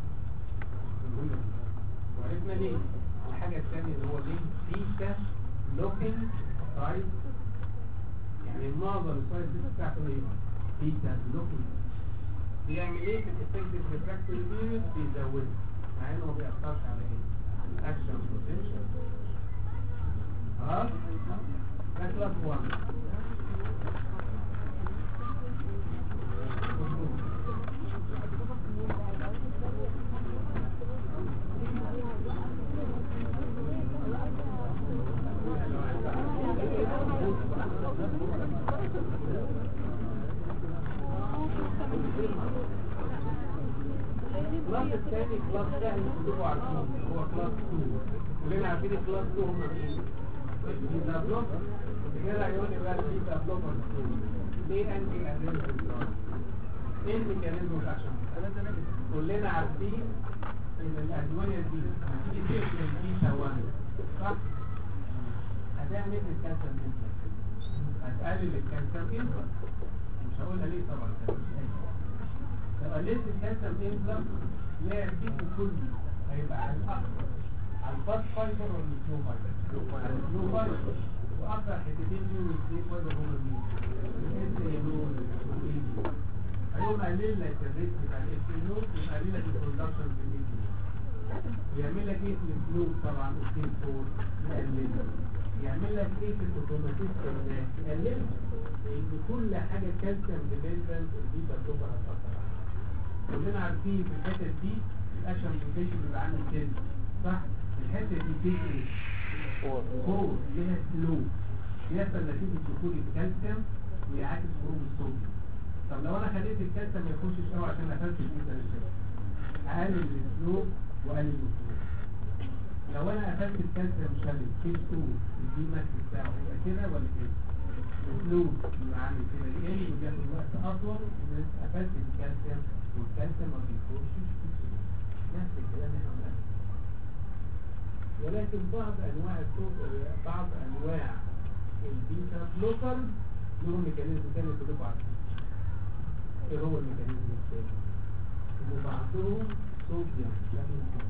وعرفنا ليه؟ الحاجة الثانية اللي هو ليه؟ بيتا لوكينج سايد يعني معظم السايد بتاعته ايه؟ بيتا لوكينج بيعمل ايه في الافكتيف ريفراكتوري بيريود بيزوده مع انه ما بيأثرش على ايه؟ الاكشن بوتنشال خلاص؟ ده كلاس 1 الكلاس الثاني كلاس سهل كلكم عارفين هو كلاس 2 كلنا عارفين الكلاس 2 هم مين؟ البيتا بلوكر كده هيقول لي بقى البيتا بلوكر 2 ليه انتي ادرينال دراج؟ ايه الميكانيزم بتاعهم؟ كلنا عارفين ان الادويه دي هتيجي تقفل البيتا 1 صح؟ هتعمل ايه في الكالسيوم انفلت؟ هتقلل الكالسيوم انفلت مش هقولها ليه طبعا ده مش أي لو قللت الكالسيوم انفلت لا فيه كله هيبقى على الاخضر على الفاست فايبر ولا السلو فايبر على السلو فايبر واكثر حتتين فيهم السلو فايبر هما مين الانسولين والايدي هيقوم قلل لك الريت بتاع الانسولين ويقلل لك البرودكشن في الايدي ويعمل لك ايه في الفلوس طبعا السيل فور يقلل يعمل لك ايه في الاوتوماتيك كرنات يقلل لان كل حاجه كالسيوم ديبندنت البيتا بلوكر هتاثر عليها كلنا عارفين في الحته دي الاكشن بوتنشال بيبقى عامل كده صح الحته دي تيجي فور ليها سلو يحصل نتيجه دخول الكالسيوم ويعاكس خروج الصوديوم طب لو انا خليت الكالسيوم ما يخشش قوي عشان قفلت الميزه للشمس اقلل السلو واقلل الخروج لو انا قفلت الكالسيوم شالت كيس 2 الدي ماكس بتاعه يبقى كده ولا كده الاسلوب اللي عامل كده يقل وبياخد وقت اطول ان قفلت الكالسيوم والكالسيوم ما بيخشش في السلوك نفس الكلام احنا بنعمله ولكن بعض انواع الصوت بعض انواع البيتا بلوكر لهم ميكانيزم تاني كلكم عارفين ايه هو الميكانيزم الثاني؟ ان بعضهم صوديوم شامل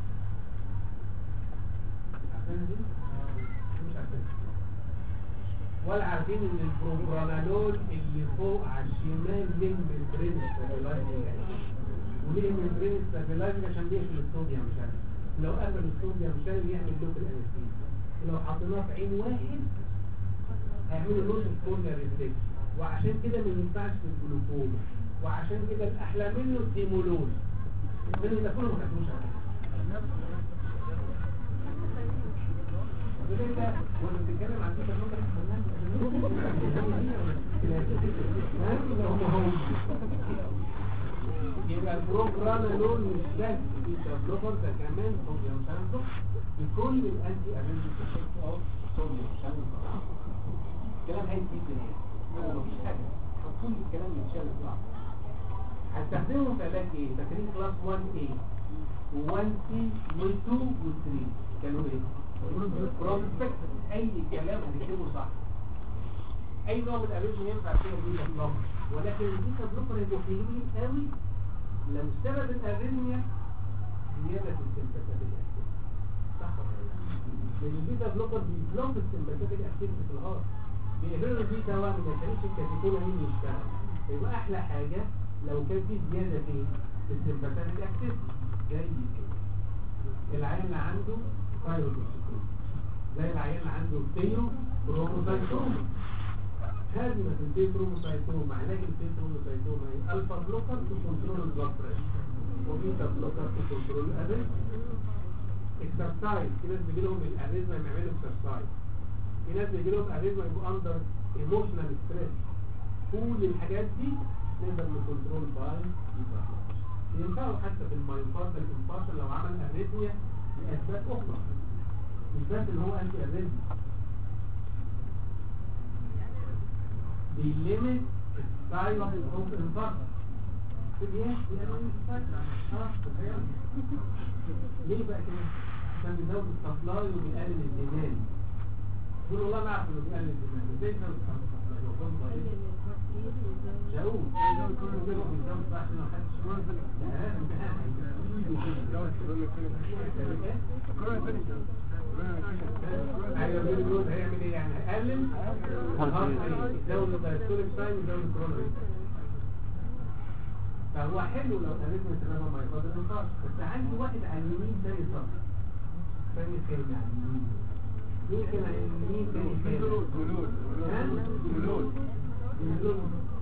عارفين دي؟ مش عارفين ولا عارفين ان البروبرانالول اللي فوق على الشمال من ممبرين ستابلايزنج وليه ممبرين ستابلايزنج عشان بيقفل الصوديوم مش عارف لو قفل الصوديوم مش عارف يعمل لوك الانستيز ولو حطيناه في عين واحد هيعملوا لوس الكورنيا ريفلكس وعشان كده ما ينفعش في الجلوكوما وعشان كده الاحلى منه الديمولول من ده كله ما خدوش عليه وليه وانا بتتكلم عن كده يبقى البروجرام لون مش بس بيتا بلوكر ده كمان صوديوم شانل بكل الانتي ابيلتي افكت اوف صوديوم شانل الكلام هيجي جدا يعني مفيش حاجه كل الكلام متشال صعب هستخدمهم في علاج ايه؟ فاكرين كلاس 1 a و1 c و2 و3 كانوا ايه؟ بروسبكت اي كلام هتكتبه صح اي نوع من الاريزم ينفع فيه البيتا بلوكر ولكن البيتا بلوكر هيبقوا حلوين قوي لو سبب الاريزميا زياده في السمباثيك اكتيفيتي صح ولا لا؟ لان البيتا بلوكر بيبلوك السمباثيك اكتيفيتي في الهارت بيقفلوا البيتا 1 ما يخليش الكاتيكولامين يشتغل يبقى احلى حاجه لو كان في زياده في السمباثيك اكتيفيتي زي كده العيان اللي عنده ثايرويد زي العيان اللي عنده فيو بروموسايتوما هذه الفيو بروموسايتوما علاج الفيو بروموسايتوما هي الفا بلوكر تو كنترول البلاد بريشر وبيتا بلوكر تو كنترول الاريثم اكسرسايز في ناس بيجي لهم الاريثم يعملوا اكسرسايز في ناس بيجي لهم الاريثم يبقوا اندر ايموشنال ستريس كل الحاجات دي نقدر نكنترول باي بيتا ينفعوا حتى في المايوكاردال انفارشن لو عمل اريثميا لاسباب اخرى مش بس ان هو انتي اريثميا بيليمت السايز اوف انفاركت يس بيقلل السايز اه تخيل ليه بقى كده؟ عشان بيزود السبلاي وبيقلل الديماند يقول والله ما اعرف انه بيقلل الديماند ازاي بيزود السبلاي؟ هو فاهم ضعيف شاوف بيزود كل كده بيزود بقى عشان ما حدش ايوه بيقول هيعمل ايه يعني هيقلل يزود الدايستوليك ساين يزود الكورونا ريت فهو حلو لو قلت من تماما ما يقدر الانقاذ بس عندي واحد على اليمين زي صف ثاني ثاني على اليمين يمكن على اليمين ثاني ثاني ها؟ جلود جلود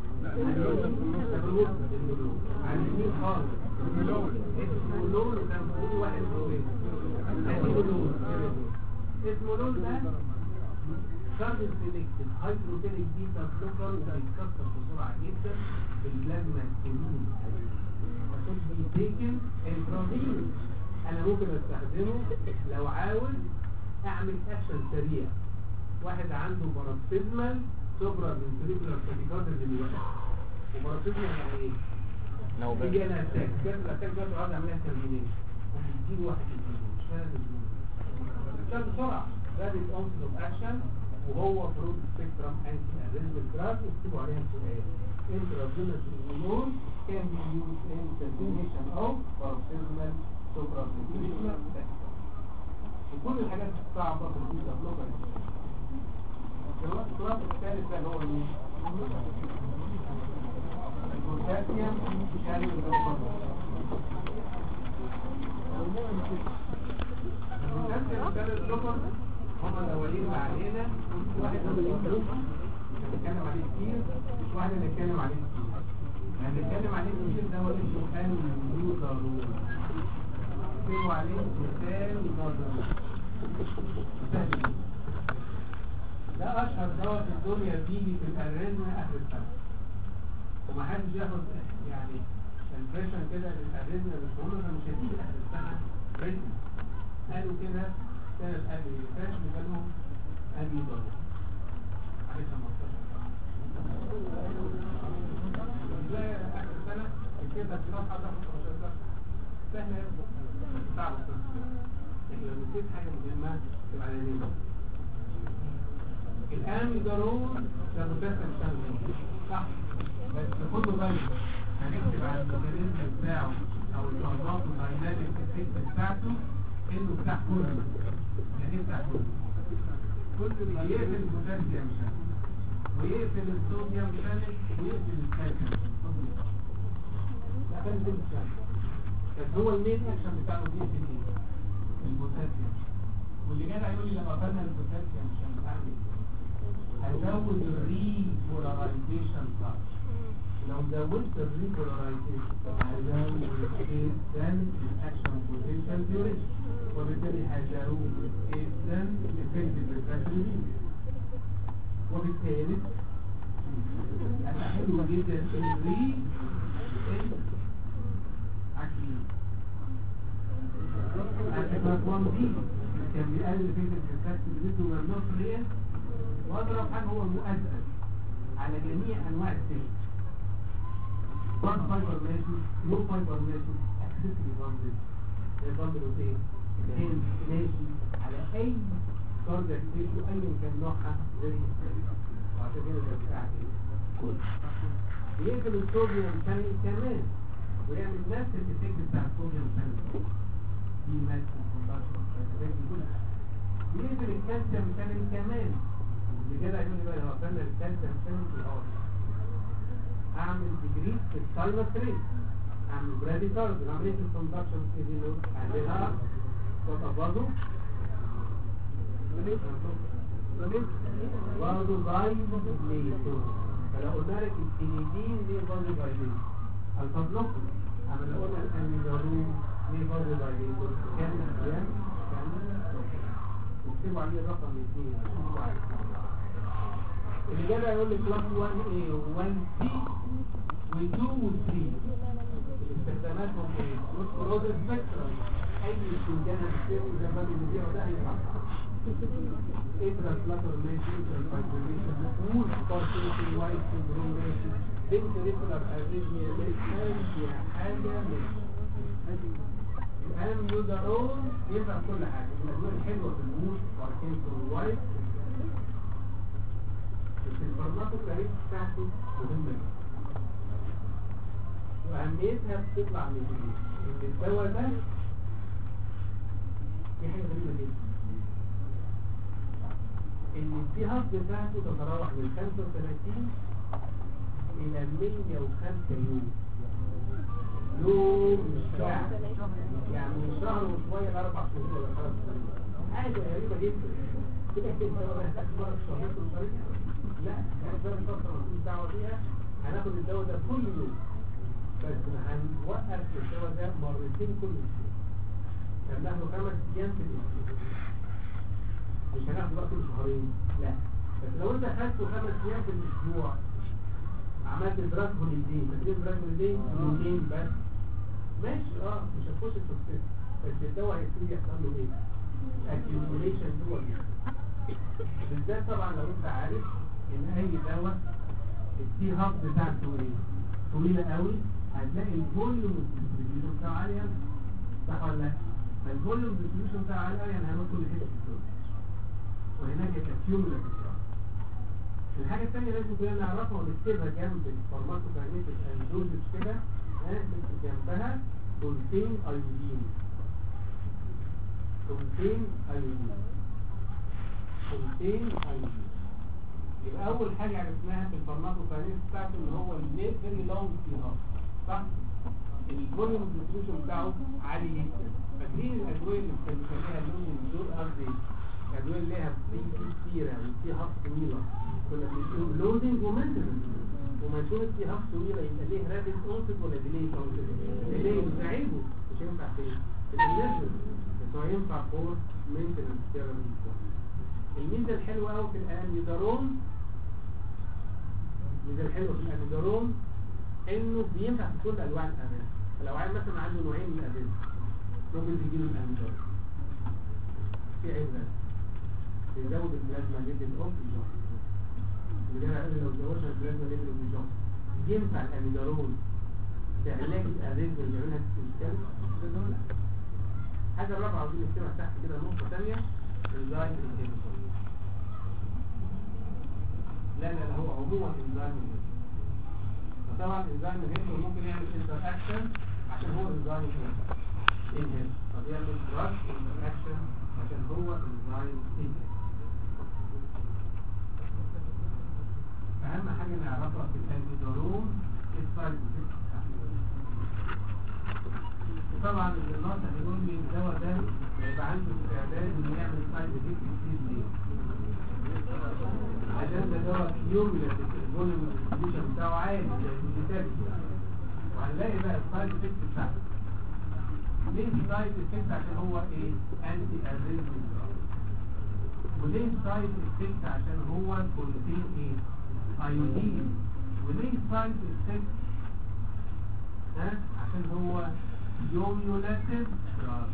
على اليمين خالص اسمه لون وكان بيقول واحد لون اسمه لون اسمه لون ده كاربون سيلكتد هيدروجينيك بيتا بلوكر بيتكسر بسرعه جدا بالبلازما الكلين فشوف بيتيكن انترافيروس انا ممكن استخدمه لو عاوز اعمل اكشن سريع واحد عنده باراسيزمال سوبرا فنتريكولار تاكيكارديا دلوقتي وباراسيزمال يعني ايه؟ نوبات تيجي انا اتاك جات الاتاك ده بقعد اعملها ترمينيشن وبيجيب واحد يجيبه مش لازم كان بسرعه رابط اونست اوف اكشن وهو برود سبيكترم انتي اريزمال دراج واكتبوا عليها سؤال intravenous immunol can be used in termination of paroxysmal supraventricular وكل الحاجات الصعبة في البيتا بلوكر الكلاس الثالث ده هو مين؟ البوتاسيوم شامل الأوبر البوتاسيوم شامل الأوبر هم الأولين اللي علينا كل واحد منهم هنتكلم عليه كتير مش واحد اللي نتكلم عليه كتير هنتكلم عليه كتير ده هو اسمه النيوزارون اكتبوا عليه مثال نظري سهل جدا. ده اشهر دواء في الدنيا بيجي في الاريزما اخر السنه ومحدش ياخد يعني امبريشن كده للاريزما مش مهم فمش هتيجي اخر السنه ريزم قالوا كده سنه قبل اللي فات جالهم ابي ضرب عليه 15 ازاي اخر السنه الكتاب في صفحه ده 15 درس سهل يا ابني صعب لكن لو نسيت حاجه مهمه تبقى على اليمين الآن يدرون لمسلسل شغل صح بس خدوا بالك هنكتب على الميكانيزم بتاعه او النظام الدايناميك افكت بتاعته انه بتاع كل يعني ايه بتاع كل كل ما يقفل البوتاسيوم شانل ويقفل الصوديوم شانل ويقفل الكالسيوم لا ده الزنك شانل بس هو المين اكشن بتاعه بيقفل ايه؟ البوتاسيوم واللي جدع يقول لي لما قفلنا البوتاسيوم شانل اعمل ايه؟ هزود الريبولاريزيشن تاتش لو زودت الريبولاريزيشن هزود جدا الاكشن بوتنشال ديوريشن وبالتالي هزود جدا الافكتيف ريفراكتوري وبالتالي هيبقى حلو جدا الري عكسي عشان ما دي كان بيقلل فكرة الريفراكتوري دي وممنوع ليه واضرب حاجه هو مؤثر على جميع انواع السيل بلاد فايبر ماشي لو فايبر ماشي اكسسوري باندل الباندل ايه الهند ماشي على اي كاردياك تيشو ايا كان نوعها زي وعشان كده ده بتاع ايه بيقفل الصوديوم شانل كمان ويعمل نفس الافكت بتاع الصوديوم شانل دي ماسك كوندكشن بيقفل الكالسيوم شانل كمان اللي كده يقول لي بقى لو قفلنا الكالسيوم شانل في الارض اعمل ديجريس في الساينوتريس اعمل برادي كارد عمليه الكوندكشن في دي نوت اعملها وتفضلوا برضه بايليتور فلو قلنا لك التنيدين ليه برضه بايليتور الفضلكم اما لو قلنا الاميدارون ليه برضه بايليتور كام ايام كام واكتبوا عليه الرقم اثنين شوفوا عليه اللي جاي يقول لي كلاس 1 A و 1 C و 2 و 3 استخداماتهم ايه؟ نص رود سبيكترم اي سنجانة بتسير زي ما بيبيعوا ده هيبقى اترا فلاتر ماشي اترا فايبريشن مفهوش بارتيشن وايت سندروم ماشي بنت ريكولار اريزميا ماشي حاجة ماشي الان يودرون ينفع كل حاجة الأدوية الحلوة في الموت باركنسون وايت بس الفارماكوكاريت بتاعته مهمة جدا وأهميتها بتطلع من ايه؟ إن الدواء ده دي حاجة غريبة جدا إن السيهات بتاعته تتراوح من 35 إلى 105 يوم يوم مش ساعة يعني من شهر وشوية لأربع شهور ولا خمس شهور حاجة غريبة جدا كده كده الدواء ده هتاخد مرة في شهرين كل شهرين لا احنا ده الفترة مالكوش دعوة بيها هناخد الدواء ده كل يوم بس هنوقف الدواء ده مرتين كل اسبوع هناخده خمس ايام في الاسبوع مش هناخده بقى كل شهرين لا بس لو انت خدته خمس ايام في الاسبوع عملت دراج هوليدين فاكرين دراج هوليدين يومين بس ماشي اه مش هتخش التوكسيك بس الدواء هيبتدي يحصل له ايه؟ accumulation جوه الجسم بالذات طبعا لو انت عارف ان اي دواء التي هاب بتاعته ايه؟ طويلة قوي هتلاقي الفوليوم ديستريبيوشن بتاعه عالي قوي صح ولا لا؟ فالفوليوم ديستريبيوشن بتاعه عالي قوي يعني هيروح كل حته في الدنيا وهناك يتكيومولاتيف الحاجة الثانية لازم كلنا نعرفها ونكتبها جنب الفارماكوكاينيتك اندوزج كده ها نكتب جنبها كونتين ايودين كونتين ايودين كونتين ايودين يبقى أول حاجة عرفناها في الفارماكوكاينيتك بتاعته إن هو الفيري لونج فيها صح؟ الفوليوم ديستريبيوشن بتاعه عالي جدا فاكرين الأدوية اللي كان بيسميها اللون دول قصدي الأدوية اللي ليها في كتيرة وفي هاف طويلة كنا بنقول لودنج ومينتنس وما يكون في هاف طويلة يبقى ليه رابط اونست ولا ديلي اونست ديلي مش عيبه مش ينفع في في الانرجن بس هو ينفع فور مينتنس ثيرابي الميزة الحلوة قوي في الانيدارون الميزة الحلوة في الانيدارون انه بينفع في كل انواع الامراض فلو عيل مثلا عنده نوعين من الامراض ممكن تجيله الانيدارون في عيب بس بيزود البلازما ليفل اوف الجهاز اللي انا لو زودنا البلازما ليفل اوف الجهاز ينفع الاميدارون بعلاج الاريزم اللي بيعملها في السكان حاجه الرابعه عاوزين نكتبها تحت كده نقطه ثانيه انزايم انهبيتور لا لا لا هو عموما انزايم انهبيتور فطبعا انزايم انهبيتور ممكن يعمل انتر اكشن عشان هو انزايم انهبيتور فبيعمل دراج انتر اكشن عشان هو انزايم انهبيتور اهم حاجة نعرفها في الانبيدورون السايد وطبعا اللي الناصح يقول لي الدواء ده يبقى عنده استعداد انه يعمل سايد افكت كتير ليه؟ عشان ده دواء كيوميلاتيف الفوليوم ديستريبيوشن بتاعه عالي زي الديتابي وهنلاقي بقى السايد افكت بتاعته ليه السايد افكت عشان هو ايه؟ انتي اريزم وليه السايد افكت عشان هو كونتين ايه؟ ايودين وليه سايد افكت ها عشان هو يوميولاتيف دراج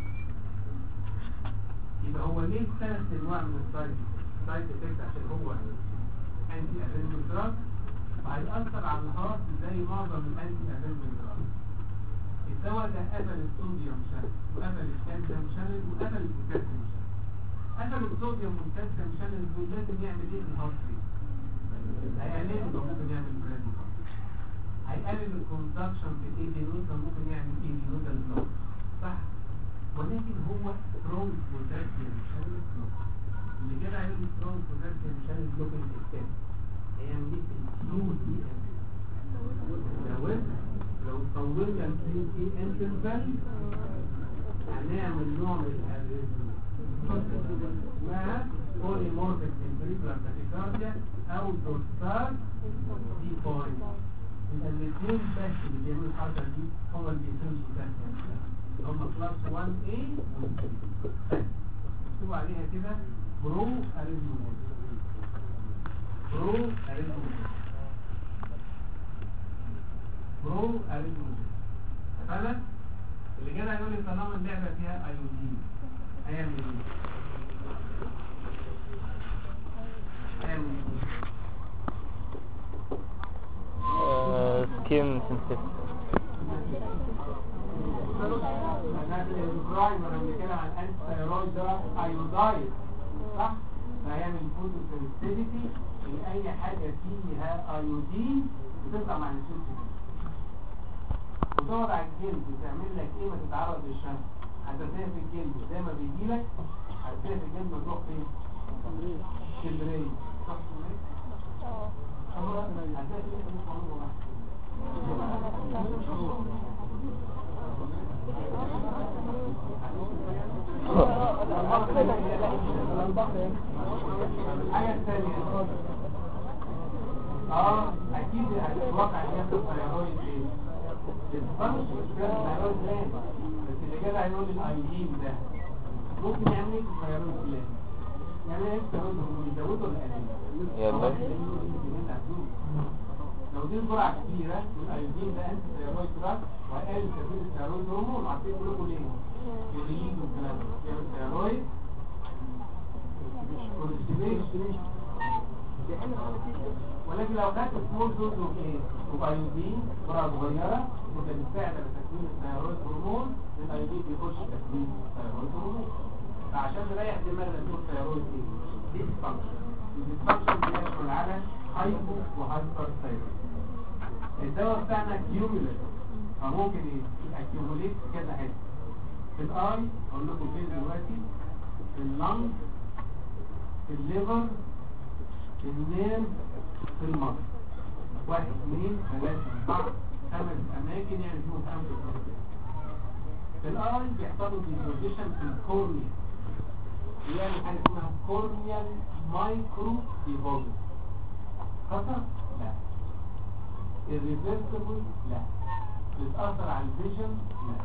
يبقى هو ليه ثلاث انواع من السايد سايد افكت عشان هو انتي اريزم دراج فهيأثر على الهارت زي معظم الانتي اريزم دراج الدواء ده قفل الصوديوم شانل وقفل الكالسيوم شانل وقفل البوتاسيوم شانل قفل الصوديوم والكالسيوم شانل دول لازم يعمل ايه في الهارت ريت هيقلل يبقى ممكن يعمل برادي هيقلل الكونتاكشن في الايدي نوتر ممكن يعمل ايدي نوتر بلوك صح ولكن هو سترونج بوتاسيوم شانل بلوك اللي كده هيعمل سترونج بوتاسيوم شانل بلوك الاسكان هيعمل ايه في الكيو تي ام لو لو طولنا الكيو تي انترفال هنعمل نوع من الاريزم اسمها بوليمورفيك انتريبلر تاكيكارديا او دوستار دي بوينت يبقى الاثنين بس اللي بيعملوا الحركه دي هم اللي بيفهموا بوتاسيوم اللي هم كلاس 1 A و 2 مكتوب عليها كده برو اريزمول برو اريزمول برو اريزمول اتفقنا اللي كده هيقول لي طالما اللعبه فيها ايودين هيعمل ايه هيعمل سكين سنسيس الناس البرايمر لما بنتكلم عن انتي ثايرويد ده ايودايد صح فهيعمل فوتوسنسيتيفيتي ان اي حاجه فيها ايودين بتطلع مع السنسيتيفيتي وتقعد على الجلد تعمل لك ايه ما تتعرض للشمس حساسيه في الجلد زي ما بيجي لك حساسيه في الجلد ما تروح فين؟ اسكندريه صح اسكندريه؟ اه حساسيه في الجلد مش حاجة ثانية اه اكيد هتتوقع ان انت الثيرويد ايه الفرش الثيرويد لان بس اللي جدع هيقول الايودين ده ممكن يعمل ايه في الثيرويد لان يعني ايه الثيرويد هرمون يزوده ولا يلا. يقلله لو دي جرعه كبيره والايودين ده انت ثيرويد دراج وقال تركيز الثيرويد هرمون عارفين كلكم ليه يريد والكلام ده يعمل ثيرويد كونستيبيشن ولكن لو خدت سمول دوز اوف ايه وبايودين جرعه صغيره ممكن تساعد على تكوين الثيرويد هرمون الايودين بيخش في تكوين الثيرويد هرمون فعشان نريح دماغنا نقول الثيرويد ايه ديسفانكشن الديسفانكشن بيشمل على هايبو وهايبر ثيرويد الدواء بتاعنا كيوميوليت فممكن ايه اكيوميوليت في كذا حته في الاي اقول لكم فين دلوقتي في اللنج في الليفر في النيرف في المصر واحد اثنين ثلاثة أربعة خمس أماكن يعني فيهم خمسة أماكن في الأي بيحصلوا ديبوزيشن في الكورنيا بيعمل حاجة اسمها كورنيال مايكرو ديبوزيت خطر؟ لا irreversible لا بتأثر على الفيجن لا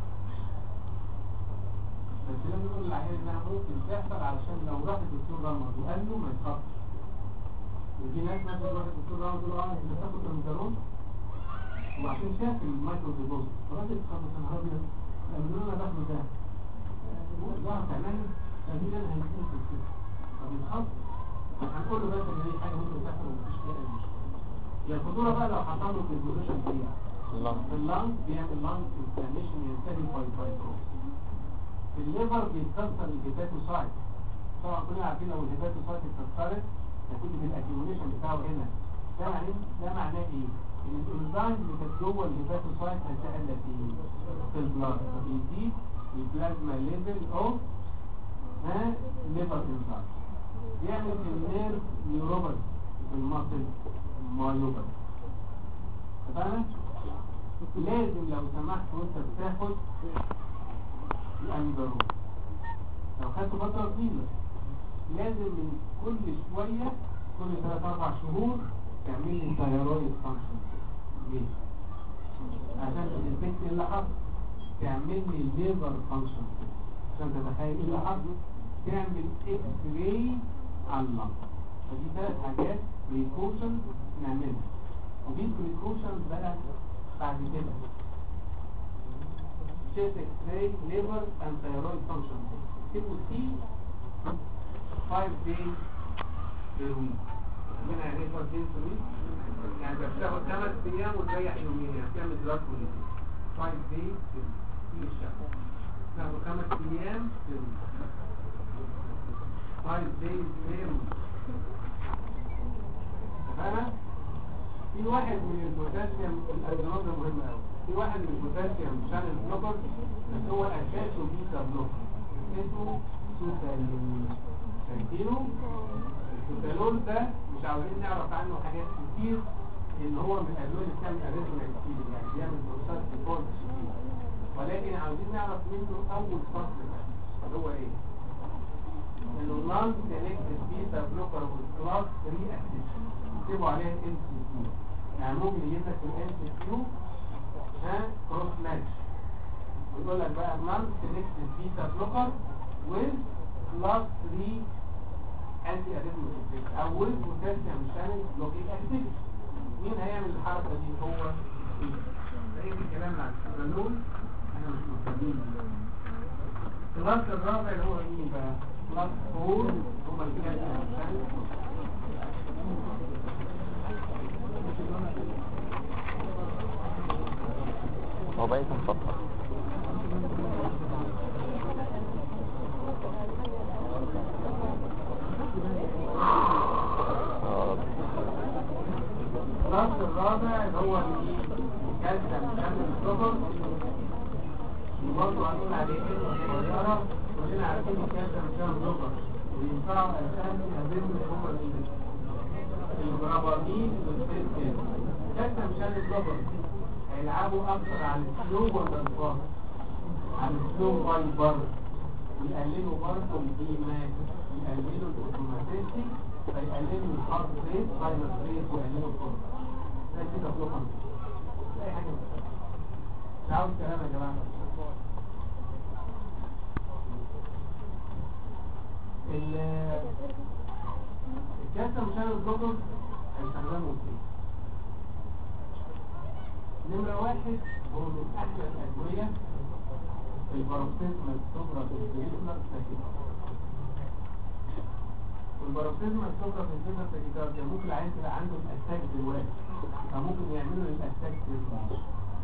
بس لازم نقول للعيال انها ممكن تحصل علشان لو راح الدكتور رمض وقال له ما يتخطش وفي ناس مثلا راح الدكتور رمض يقول له اه انت بتاخد ترمزرون وعشان شاف المايكرو ديبوزيت فالراجل اتخبط يا نهار ابيض قالوا له انا باخده ده ظهر كمان تقريبا هيكون في السكه فبيتخبط هنقول له بس ان دي حاجه ممكن تحصل ومفيش فيها اي مشكله هي الخطوره بقى لو حصل له ديبوزيشن فيها اللنج في اللنج بيعمل لنج انفلاميشن ينتهي باي فايبروز في الليفر بيتكسر الهيباتوسايت طبعا كلنا عارفين لو الهيباتوسايت اتكسرت هتيجي في الاكيوميشن بتاعه هنا ده معناه ده معناه ايه؟ ان الانزيم اللي كانت جوه الهيباتوسايت هتقل في في البلاد فبيزيد البلازما ليفل اوف ها ليفر انزيم بيعمل في النيرف نيوروباثي في المصل مايوباثي اتفقنا؟ لازم لو سمحت وانت بتاخد الأنجرون لو خدته فترة طويلة لازم من كل شوية كل 3 4 شهور تعمل لي ثيرويد فانكشن ليه؟ عشان تثبت ايه اللي حصل تعمل لي ليفر فانكشن عشان تتخيل ايه اللي حصل تعمل اكس راي على اللنج فدي ثلاث حاجات بريكوشن نعملها ودي بريكوشن بقى بعد كده chest x-ray, liver and thyroid function. تبقوا سي 5 days per week. عندنا يعني ايه 5 days per week؟ يعني انت بتاخد 5 ايام وتريح يومين يعني بتعمل دراج كل 5 days per week. في الشهر. تاخد 5 ايام per week. 5 days per week. اتفقنا؟ في واحد من البوتاسيوم الأدرينال ده مهم قوي في واحد من البوتاسيوم شانل بلوكر بس هو اساسه بيتا بلوكر اسمه سوتالين شايفينه السوتالول ده مش عاوزين نعرف عنه حاجات كتير ان هو من الادويه اللي بتعمل اريثميا كتير يعني بيعمل بروسات ديفولت كتير ولكن عاوزين نعرف منه اول فصل بس اللي هو ايه انه نون سيلكتد بيتا بلوكر والكلاس 3 اكتيفيشن يكتبوا عليها ام سي كيو يعني ممكن يجيب لك في الام سي كيو ها كروس ماتش ويقول لك بقى نون سيلكتد بيتا بلوكر with كلاس 3 انتي اريثميك او with بوتاسيوم شانل بلوكينج اكتيفيتي مين هيعمل الحركه دي هو ايه الكلام عن السيرانول احنا مش مهتمين بيه الكلاس الرابع اللي هو مين بقى بلس 4 هما الكالسيوم شانل هو بقى كام فترة اه النص الرابع اللي هو الكالسيوم شانل سوبر وبرضه هنقول عليه انه صغيره كلنا عارفين الكالسيوم شانل سوبر وينفعوا اساسا يهزموا السوبر الجرابامين والسيلفين الكالسيوم شانل سوبر هيلعبوا اكتر على السلو ولا الفاست على السلو فايبر ويقللوا برضه الديمات يقللوا الاوتوماتيسي فيقللوا الهارت ريت ساينس ريت ويقللوا الفرص ده كده فلوكم اي حاجه مش عاوز كلام يا جماعه ال- الكالسيوم شانل بلوكر هيستخدموا في ايه؟ نمرة واحد هو من أحلى الأدوية في الباروكسيزما الصغرى في الفيريكولار تاكيكارديا والباروكسيزما الصغرى في الفيريكولار تاكيكارديا ممكن العيان تبقى عنده الأتاك دلوقتي فممكن يعملوا الأتاك دلوقتي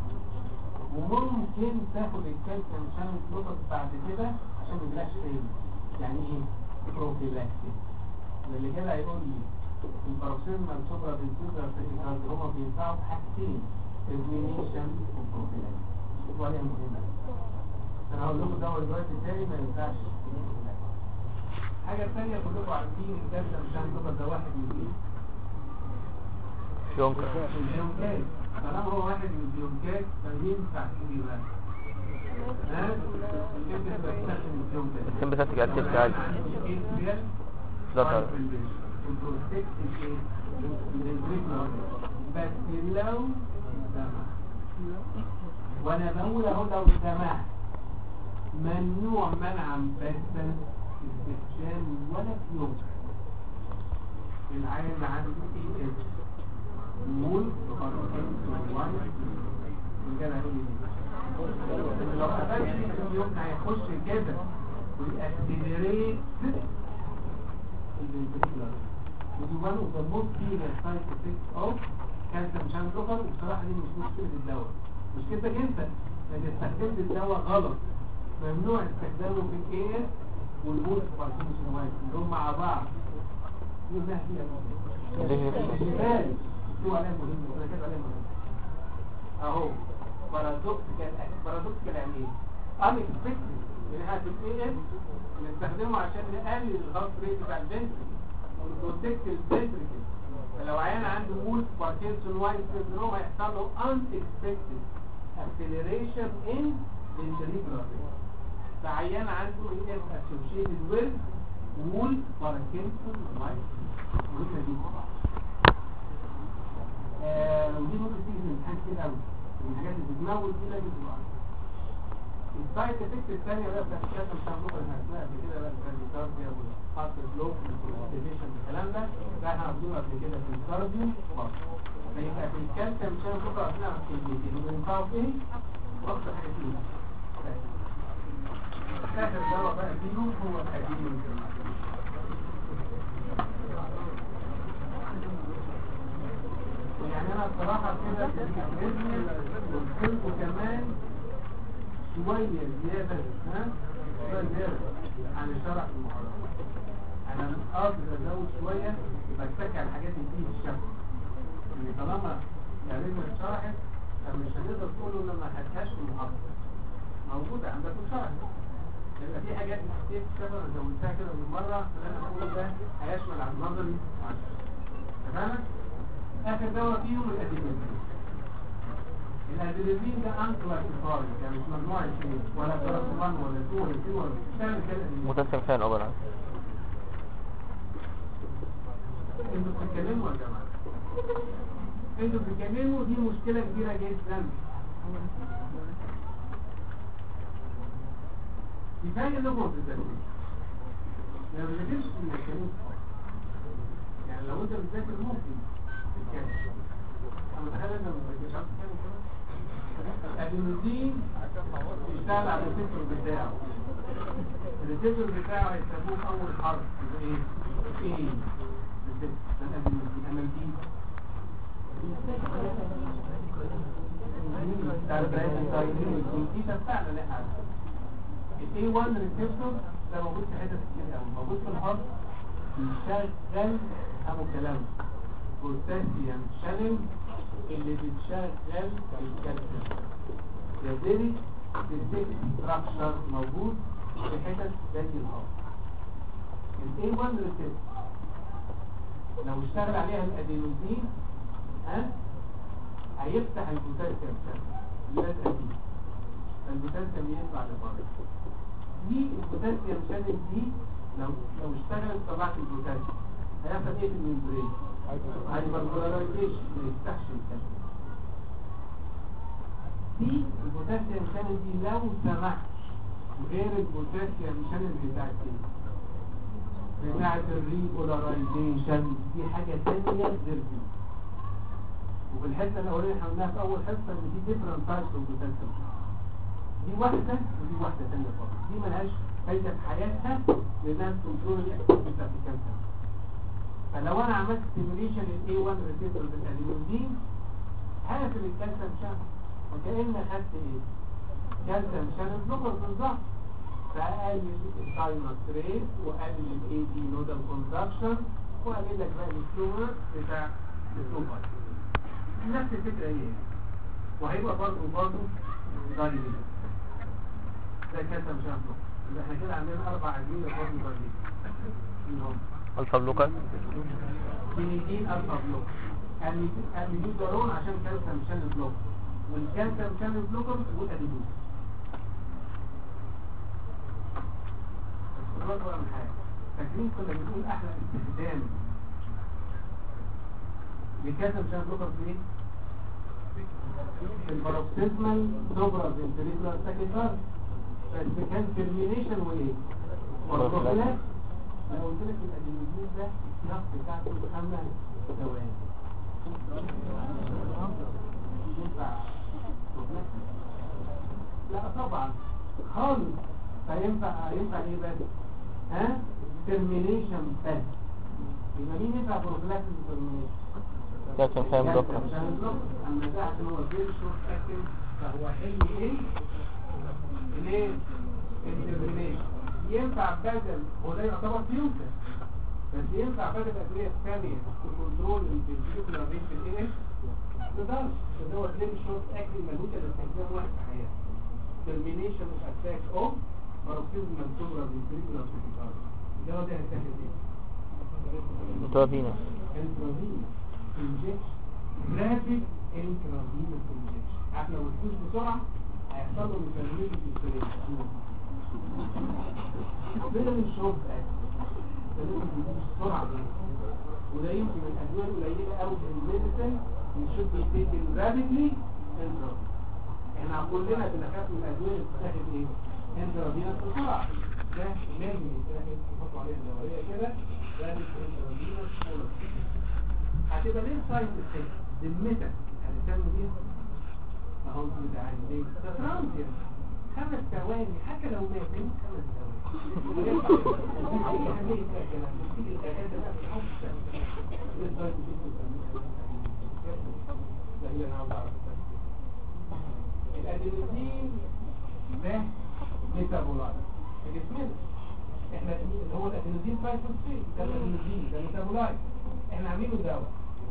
وممكن تاخد الكالسيوم شانل بلوكر بعد كده عشان ما يجيلكش تاني يعني ايه؟ بروفيلاكتيك اللي كده هيقول لي الباروكسيزما الصغرى في الفيريكولار تاكيكارديا هما بينفعوا في حاجتين termination وبروفيلاكتيك شوفوا عليها مهمة انا هقول لكم دواء دلوقتي تاني ما ينفعش حاجة تانية كلكم عارفين الكالسيوم مش هنضبط ده واحد من ايه؟ شونكر البيونكات طالما هو واحد من البيونكات فينفع ايه بقى؟ ها؟ كيف بستخدم البيونكات؟ السمباثيك اكتيفيتي عالي فلاتر بس لو سمح وانا بقول اهو لو سمحت ممنوع منعا باتا استخدام ولا فيوم العين اللي عنده اي اس مول كده هيقول لي لو قفلت الفيوم هيخش كده ويأكسلريت الفنتريكولار ودي one of the most serious side effects of calcium channel blocker وبصراحة دي مش مشكلة الدواء مشكلتك انت انك استخدمت الدواء غلط ممنوع استخدامه في الاي اس والبوست باركنسون وايت اللي هم مع بعض يقول ده هي الجبال شو عليها مهم ولا كده عليها مهم اهو بارادوكسيكال بارادوكسيكال يعني ايه unexpected يعني احنا في الاي اس بنستخدمه عشان نقلل الهارت ريت بتاع الفنتريكل ونبروتكت الفنتريكل فلو عيان عنده وولف باركنسون وايت سيندروم هيحصل له unexpected acceleration in ventricular rate فعيان عنده ايه associated with وولف باركنسون وايت مهمة دي آه ودي ممكن تيجي من الامتحان كتير قوي من الحاجات اللي بتموت دي لازم تبقى السايد افكت الثانيه بقى بتاعت الكالسيوم بتاع اللغه اللي هنسمعها قبل كده بقى الكارديوكارديا والهارت بلوك والكونستيبيشن الكلام ده ده احنا واخدينه قبل كده في الكارديو فقط فيبقى في الكالسيوم عشان اللغه اثناء الكلمتين وبينفعوا في ايه؟ واكتر حاجه فيهم اخر دواء بقى فيهم هو الادينين يعني انا بصراحه كده في الريزم قلت لكم كمان شوية زيادة ها شوية زيادة عن الشرح المحاضرة أنا قاصد أزود شوية بتك على الحاجات اللي فيه الشرح اللي طالما الرجل اتشرحت فمش هنقدر تقولوا إن ما خدتهاش في المحاضرة موجودة عندك اتشرحت يبقى في حاجات كتير في الشرح أنا زودتها كده بالمرة فأنا بقول ده هيشمل على النظري تمام؟ آخر دواء فيهم الأديمين الادرينالين ده انكلاسيفاي يعني مش مجموعه شيء ولا كلاس 1 ولا 2 ولا 3 ولا بتعمل كده متسم خان اولا انتوا بتتكلموا يا جماعه انتوا بتتكلموا دي مشكله كبيره جدا كفايه انكم ما بتذاكروش يعني ما بتذاكرش في المكانين يعني لو انت بتذاكر ممكن تتكلم انا متخيل انك ما بتذاكرش عارف تتكلم كده الادينوزين بيشتغل على الريسبتور بتاعه الريسبتور بتاعه هيسموه اول حرف يبقى ايه؟ ايه ريسبتور ده الادينوزين اما البي بتاع البرايتين دي تبعنا اللي احنا عارفينه الاي 1 ريسبتور ده موجود في حتت كتير قوي موجود في الهارت بيشغل ابو كلام بوتاسيوم شانل اللي بتشغل الكالسيوم ده فيري سيستيك ستراكشر موجود في حتت زي الهارت الاي 1 ريسبتور لو اشتغل عليها الادينوزين ها هيفتح البوتاسيوم شانل لازقه فيه فالبوتاسيوم يطلع لبره دي البوتاسيوم شانل دي لو لو اشتغلت طلعت البوتاسيوم هيحصل ايه في الممبرين هايبربولاريزيشن ما يفتحش الكالسيوم دي البوتاسيوم شانل دي لو سمحت غير البوتاسيوم شانل بتاعت ايه بتاعت الريبولاريزيشن دي حاجة تانية غير دي وفي الحته الاولانيه احنا قلناها في اول حصه ان في ديفرنت تايبس اوف بوتاسيوم دي واحده ودي واحده ثانيه خالص دي ملهاش فايده في حياتها لانها كنترول الاكتيفيتي بتاعت الكالسيوم فلو انا عملت ستيميوليشن للاي 1 ريسبتور بالادينوزين هقفل الكالسيوم شانل وكأن خدت ايه كالسيوم شانل بلوكر بالظبط فقلل التايمر ريت وقلل الاي دي نودال كوندكشن وقلل لك بقى الفلور بتاع السوبر نفس الفكرة هي وهيبقى برضه برضه دايلين ده كاسة مش هنطلق يبقى احنا كده عندنا أربع أدوية برضه دايلين منهم الفا بلوكر سينيدين ألفا بلوك أميدورون عشان كالسيوم شانل بلوك والكالسيوم شانل بلوكر والأديدوز بس برضه بقى من حاجة فاكرين كنا بنقول أحلى استخدام لكاسم شان بلوكر في ايه؟ في الباروكسيزمال دوبرا فينتريكولار ساكيتار بس كان ترمينيشن وايه؟ والبروفيلاكس انا قلت لك الادينوزين ده السياق بتاعته خمس ثواني ينفع بروفيلاكس؟ لا طبعا خالص فينفع ينفع ايه بس؟ ها؟ ترمينيشن بس يبقى مين ينفع بروفيلاكس ترمينيشن؟ كالسيوم شان بلوكر اما ده عشان هو غير شورت اكتنج فهو حل ايه الايه الترمينيشن ينفع بدل هو ده يعتبر فيوتر بس ينفع بدل ادويه ثانيه تكنترول الفيزيكولار ريت في الايه ما تقدرش ده هو غير شورت اكتنج ملوش الا استخدام واحد في حياته termination of attack of paroxysmal tubular ventricular tachycardia ده هو ده هيتاخد ايه متوافينا intravenous injection rapid intravenous injection عارف لو الفلوس بسرعة هيحصل له ميكانيزم انسولين فين الشوب ده لازم تجيب بسرعة دي وده يمكن من الأدوية القليلة أوي في الميديسن should be taken rapidly intravenous احنا كلنا بنخاف من الأدوية اللي بتتاخد ايه؟ intravenous بسرعة ده لازم يتاخد يحطوا عليها دورية كده rapid intravenous policy هتبقى ليه سايد افكت ذمتك هتسمي دي اهو ده عايز ايه ده ترانزيت خمس ثواني حتى لو ماتوا خمس ثواني اي حاجه فيها كلام بتيجي الاخر ده بقى بتحط ليه سايد افكت لا هي انا عاوز اعرف الادرينالين ده ميتابولايت في جسمنا احنا اللي هو الادرينالين بايفوسفيت ده الادرينالين ده ميتابولايت احنا عاملينه دواء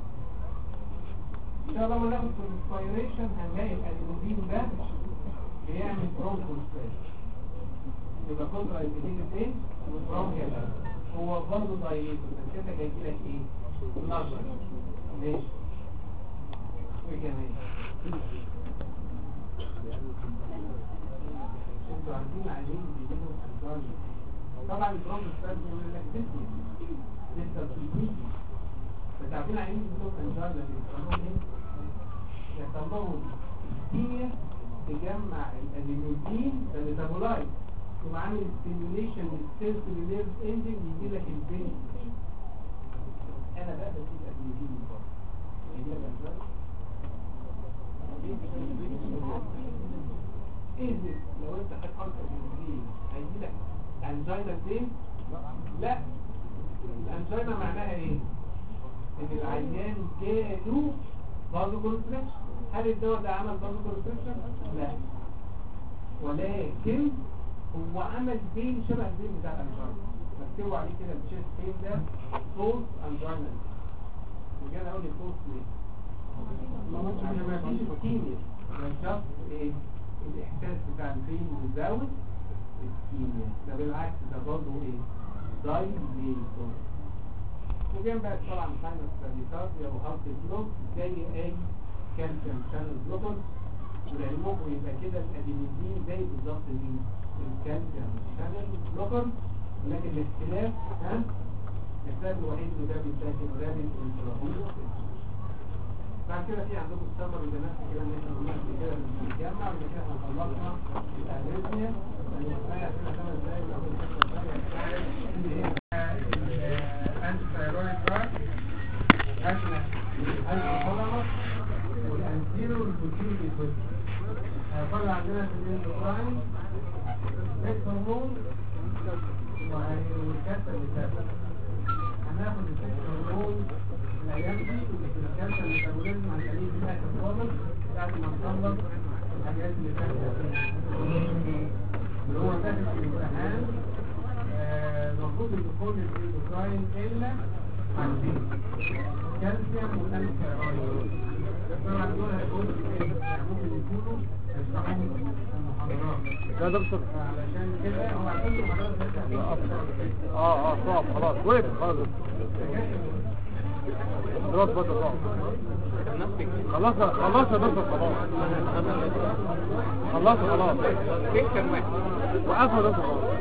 ان شاء الله لما ناخد في الانسبيريشن هنلاقي الادرينالين ده بيعمل برونكوسباز يبقى كونترا انديكيتد ايه والبرونكيال هو برضه دايليتور بس انت جاي لك ايه نظر ماشي وكمان انتوا عارفين عايزين بيجيبوا انزايم طبعا البرونكوسباز بيعمل لك ديسني لسه بتيجي بس عارفين عايزين بيجيبوا انزايم اللي بيسموهم ايه يسموهم كيميا تجمع الادينوزين ده ميتابولايت ثم عامل ستيميوليشن للسيرسل نيرف انجن يجي لك البين انا بقى بديك ادينوزين من بره يجي لك انزايم ايه ده لو انت خدت حركه ادينوزين هيجي لك انجينا فين لا الانجينا معناها ايه ان العيان جاله برضه كونستريكشن هل الدواء ده عمل برضه كونستريكشن لا ولكن هو عمل بين شبه البين بتاع الانجينا مكتوب عليه كده الشيست بين ده فولس انجينا وجاي اقول لي فولس ليه عشان ما فيش كيمياء جاست ايه الاحساس بتاع البين مزود الكيمياء ده بالعكس ده برضه ايه دايليتور وجنب بقى طبعا ساينس راديكات او هارت بلوك زي اي كالسيوم شانل بلوكر ولعلمكم يبقى كده الادينيزين زي بالظبط مين الكالسيوم شانل بلوكر ولكن الاختلاف ها الاختلاف الوحيد انه ده بيتاخد رابط انتراهوس بعد كده في عندكم السمر وده نفس الكلام اللي احنا قلناه قبل كده لما بنتجمع وبعد كده احنا خلصنا الاريثميا الاريثميا عشان خمس دقايق اول خمس دقايق انتي ثايرويد دراج احنا الهيبوثالاموس والانتيرو والبوتيرو بيتوت هيفضل عندنا في الاندوكراين سكس هرمون والكاسه اللي هناخد السكس هرمون الايام دي والكاسه الميتابوليزم هنخليه في الاخر خالص بعد ما نخلص الحاجات اللي فاتت اللي هو داخل في الامتحان آه، المفروض ان كل الاندوكراين الا حاجتين كالسيوم والانتيرويد طبعا دول هيكونوا يعني ممكن يكونوا يشرحوا المحاضرات يا دكتور علشان كده هو عشان المحاضرات اه اه صعب خلاص وقف خلاص خلاص بس صعب خلاص خلاص يا دكتور خلاص خلاص خلاص وقف يا دكتور خلاص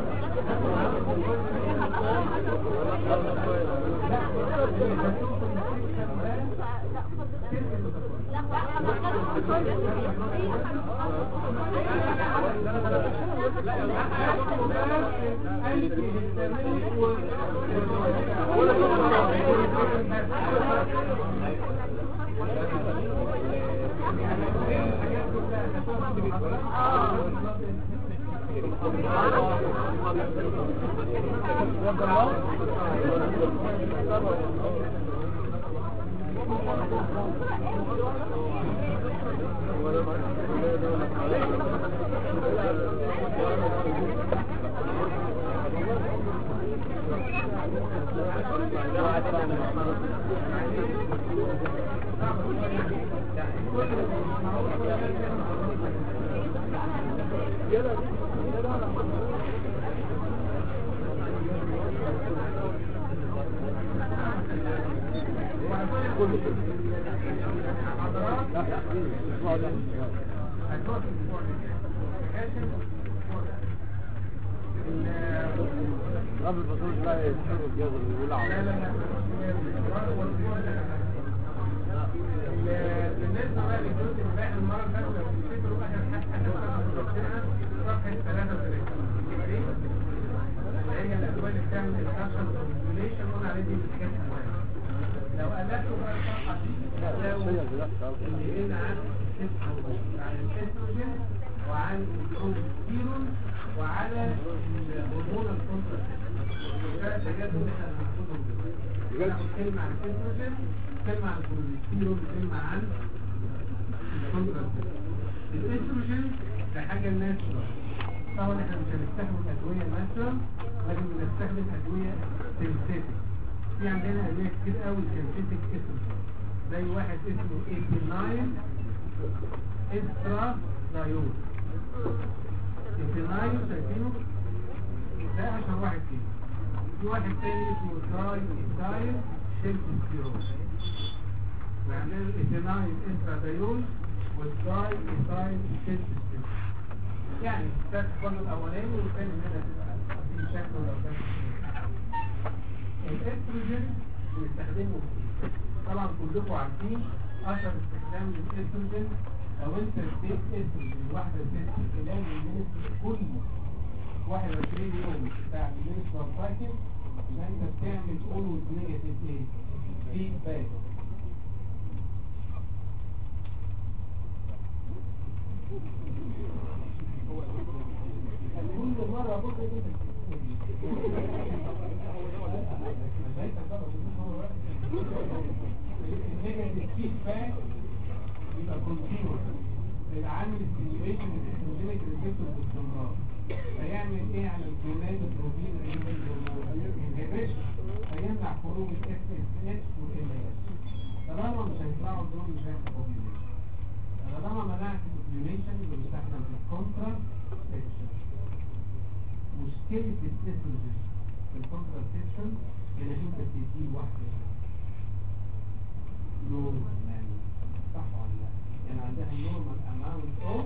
قبل البطول لا يشوف الجهاز اللي بيولع بالنسبة بقى للجزء الباقي المرة اللي فاتت لو تفتكروا آخر حاجة آخر صفحة صفحة 33 اللي هي الأدوية اللي بتعمل الكاشن والإنسوليشن قلنا عليه دي الحاجات المهمة لو قلبتوا بقى الصفحة دي هتلاقوا اللي هنا عن عن الاستروجين وعن البروجستيرون وعلى هرمون الكونتراسيبشن الثلاث حاجات دول احنا هناخدهم دلوقتي هناخد كلمة عن الاستروجين كلمة عن البروجستيرون كلمة عن الكونتراسيبشن الاستروجين ده حاجة ناتشورال طبعا احنا مش هنستخدم ادوية ناتشورال لكن بنستخدم ادوية سينثيتك في عندنا ادوية كتير قوي سينثيتك استروجين زي واحد اسمه 89 استرا دايول 89 شايفينه ده اشهر واحد فيه في واحد تاني اسمه داي ايثايل شيلت ستيرول وعندنا 89 استرا دايول والداي ايثايل شيلت ستيرول يعني ده الفضل الاولاني والثاني هنا في شكله لو كان الاستروجين بنستخدمه كتير طبعا كلكم عارفين اشهر استخدام للاستروجين لو انت اديت استروجين لواحده ست خلال المنستر كل 21 يوم بتاع المنستر سايكل يبقى انت بتعمل اولويز نيجاتيف ايه؟ فيدباك كل مرة بص كده النيجاتيف فيدباك يبقى كونتينوس بيتعامل ستيميوليشن للاستروجينيك ريسبتور باستمرار هيعمل ايه على الجوناد البروتين انهبيشن هيمنع خروج الاف اس اتش والام اس طالما مش هيطلعوا دول مش هيحصل اوبيوليشن طالما منعت الاوبيوليشن يبقى بيستخدم في الكونترا سيكشن مشكلة الاستروجين في الكونترا سيكشن ان انت بتديه واحدة نورمال صح ولا لا؟ يعني عندها نورمال اماونت اوف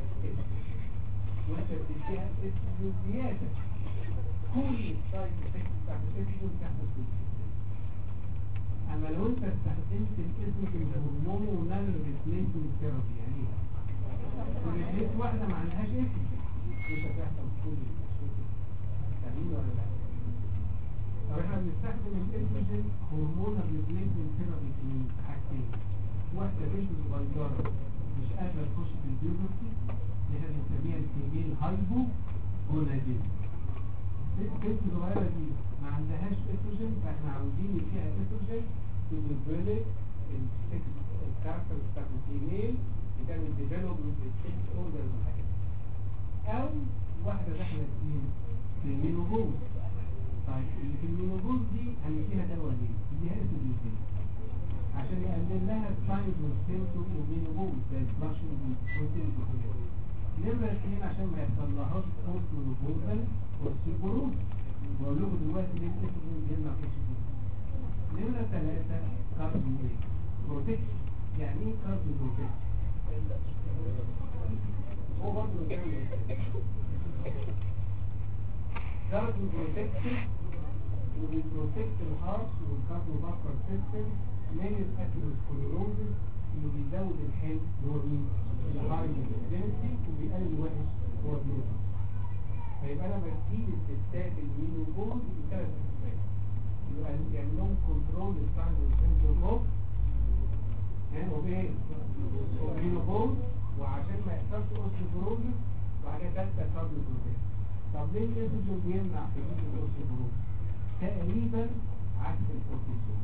وانت بتديها استروجين زيادة كل السايد افكت بتاعت الاستروجين بتحصل في الجسم اما لو انت استخدمت الاستروجين هرمونال ريبليسمنت ثيرابي يعني ايه؟ وريبليس واحدة ما عندهاش استروجين مش هتحصل كل المشاكل فاهمين ولا لا؟ طب احنا بنستخدم الاستروجين هرمونال ريبليسمنت ثيرابي في حاجتين واحدة بنت صغيرة مش قادرة تخش في البيوبرتي اللي احنا بنسميها الفيميل هايبو جوناديزم البنت الصغيرة دي ما عندهاش استروجين فاحنا عاوزين فيها استروجين to develop السكس الكاركتر بتاعت الفيميل بتعمل ديفلوبمنت للسكس اورجنز وحاجات او واحدة داخلة في في المينوبوز طيب اللي في المينوبوز دي هنديها دواء ليه؟ نديها استروجين عشان يقلل لها الساينز والسيمتوم والمينوبوز زي الفلاشنج والسيمتوم وكده نمرة اثنين عشان ما يحصلهاش بوست مينوبوزال والسيبروز بقول لكم دلوقتي ليه الاستروجين بيمنع اتش بي نمرة ثلاثة كاربو ايه؟ بروتكشن يعني ايه كاربو بروتكشن؟ هو برضه بيعمل كاربو بروتكشن وبيبروتكت الهارت والكاربو بافر سيستم من الاثيروسكليروزس اللي بيزود الحمل اللي هو مين؟ الهاي دنسي وبيقلل الوحش هو الجلوكوز فيبقى انا بديل الستات المينوبوز بثلاث اسباب يبقى يعمل لهم كنترول للساينز والسيمتوم اوف ها وبايه؟ ومينوبوز وعشان ما يحصلش اوستيوبروزس وحاجه ثالثه كاربو بروتكشن طب ليه الاستروجين بيمنع في الاوستيوبروز؟ تقريبا عكس الكورتيزون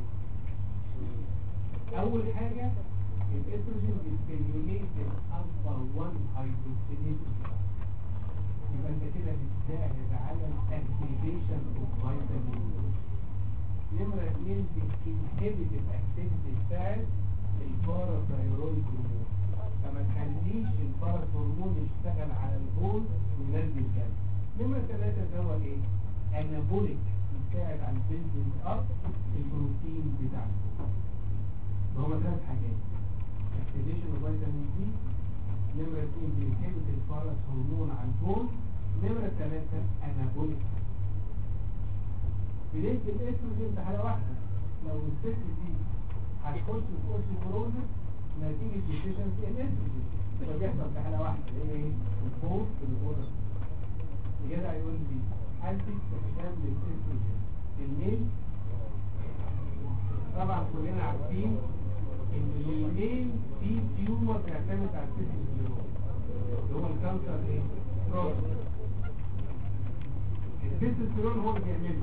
اول حاجة الاستروجين بيستيميوليت الالفا 1 هيدروجينيز يبقى انت كده بتساعد على الاكتيفيشن اوف فيتامين نمرة اثنين بتنهبت الاكتيفيتي بتاعت الباراثايرويد هرمون فما تخليش الباراثورمون يشتغل على البول وينزل الدم نمرة ثلاثة ده هو ايه؟ انابوليك يساعد على البيلدنج اب البروتين بتاع البول هما ثلاث حاجات اكتيفيشن اوف فيتامين دي نمرة اثنين بينهبت الفارس هرمون على البول نمرة ثلاثة انابوليك بندي الاستروجين في حالة واحدة لو الست دي هتخش في اوستيوبروزس نتيجة ديفيشنسي الاستروجين ده بيحصل في حالة واحدة اللي هي ايه؟ البوست البودر الجدع يقول لي هل في استخدام للاستروجين الميل طبعا كلنا عارفين ان الميل في تيومر بيعتمد على التستوستيرون اللي هو الكانسر ايه؟ بروستات التستوستيرون هو اللي بيعمله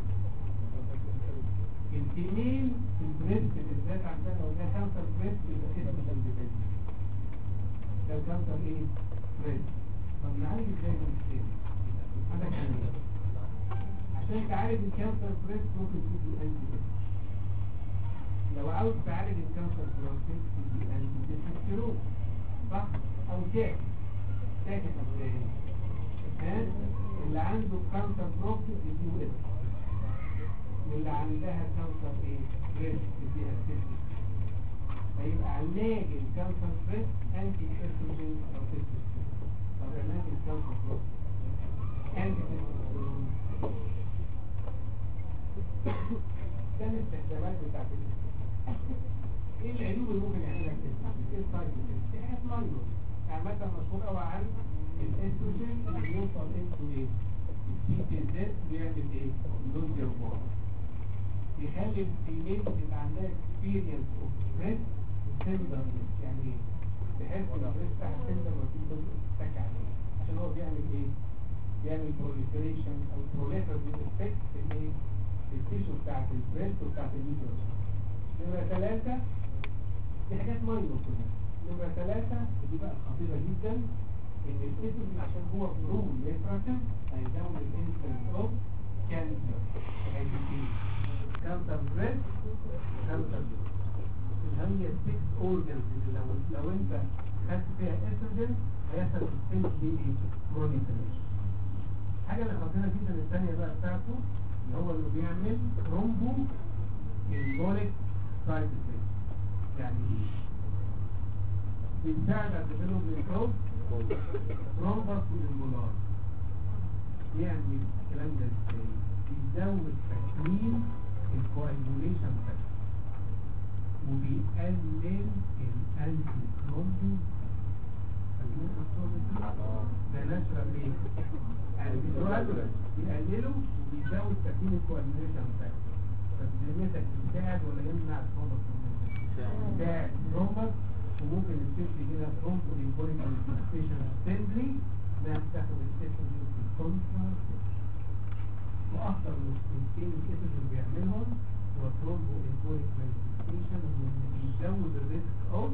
الفيميل في البريست بالذات عندنا لو ده كانسر بريست يبقى كده مش البيبان ده كانسر ايه؟ بريست طب نعالج ازاي من السن؟ عندك حاجة عشان تعالج الكانسر بريست ممكن تدي انتي لو عاوز تعالج الكانسر بروستيت تدي انتي تستوستيرون صح؟ او تاك تاك ازاي؟ ها؟ اللي عنده كانسر بروستيت يديه اس واللي عندها كانسر ايه؟ بريست يديها سيستم فيبقى علاج الكانسر بريست انتي استروجين او تستوستيرون طب علاج الكانسر بروستيت انتي تستوستيرون ده الاستخدامات بتاعت ايه العيوب اللي ممكن يعملها التستوستيرون؟ ايه السايد افكتس؟ في حاجات ماينور يعني مثلا مشهور قوي عن الاستروجين اللي بيوصل انتو ايه؟ السي تي زد بيعمل ايه؟ لوزيا بار يخلي الفيميل تبقى عندها اكسبيرينس اوف بريست تندرنس يعني ايه؟ تحس ان البريست تحت تندر وتيجي تتك عليه عشان هو بيعمل ايه؟ بيعمل proliferation او proliferative effect في الايه؟ في التيشو بتاعت البريست وبتاعت اليوترس نمرة ثلاثة دي حاجات ماينور كلها نمرة ثلاثة ودي بقى خطيرة جدا ان الاسم عشان هو proliferative هيزود الانسلين اوف كانسر كانسر بريست كانسر اللي هي 6 اورجنز اللي لو لو انت خدت فيها استروجين هيحصل سيستمك ايه بروليفريشن الحاجه اللي خطيره جدا الثانيه بقى بتاعته اللي هو انه بيعمل رومبو امبوليك سايد افكت يعني ايه؟ بيساعد على الديفلوبمنت اوف رومبس والامبولار يعمل الكلام ده ازاي؟ بيزود تكوين الكواجوليشن فاكتور وبيقلل الانتي ثرومبين ده نشرب ايه؟ البيزوالورس بيقلله وبيزود تكوين الكواليشن فاكتور فبذمتك يساعد ولا يمنع الثرومبس يساعد الثرومبس وممكن الست هنا ثرومبو ليمبوليك مانيفستيشن سيمبلي انها بتاخد الاستروجين في الكونترا واخطر مشكلتين الاستروجين بيعملهم هو ثرومبو ليمبوليك مانيفستيشن بيزود الريسك اوف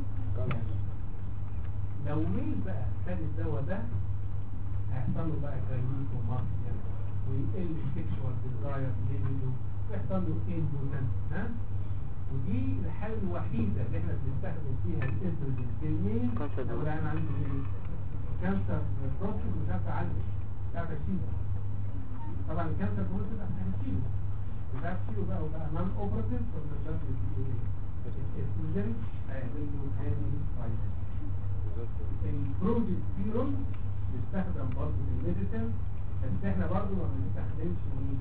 لو ميل بقى خد الدواء ده هيحصل له بقى جايوت ومارسيا ويقل السكشوال ديزاير ليبيدو ويحصل له امبوتنس ها ودي الحالة الوحيدة اللي احنا بنستخدم فيها الاستروجين في الميل كانسر لو دول. انا عندي ايه؟ كانسر بروستات مش عارف اعالجه مش عارف اشيله طبعا الكانسر بروستات احنا هنشيله مش عارف اشيله بقى وبقى نون اوبراتيف ولا مش عارف ايه الاستروجين هيعمل له هذه الفايده البروجستيرون بيستخدم برضه في الميديسن بس احنا برضه ما بنستخدمش مين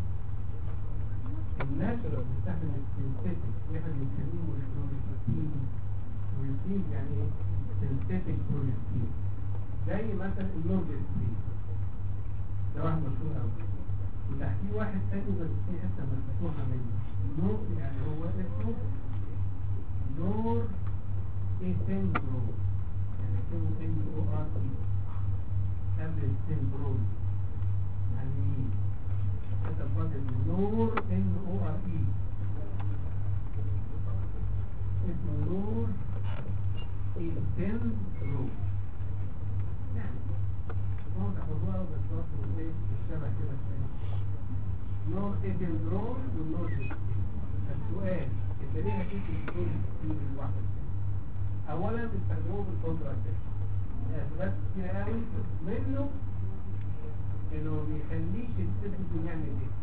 الناتشورال بنستخدم السينثيتك اللي احنا بنسميه البروجستين بروجستين يعني ايه سينثيتك بروجستين زي مثلا النورجستين ده واحد مشهور قوي وتحتيه واحد تاني بس فيه حته مفتوحه منه نور يعني هو اسمه نور ايثنبرو يعني اسمه ان او ار اي قبل السيمبرون يعني مين؟ هذا الفضل نور ان او ار اي اسمه نور ايثنبرو يعني واضح والله بالظبط وايه الشبه كده شويه نور ايثنبرو والنور ايثنبرو السؤال انت ليه هتيجي تقول السين الواحد اولا بيستخدموه في الكونتراسبشن اسباب كتير قوي منه انه ما بيخليش السيستم يعمل ايه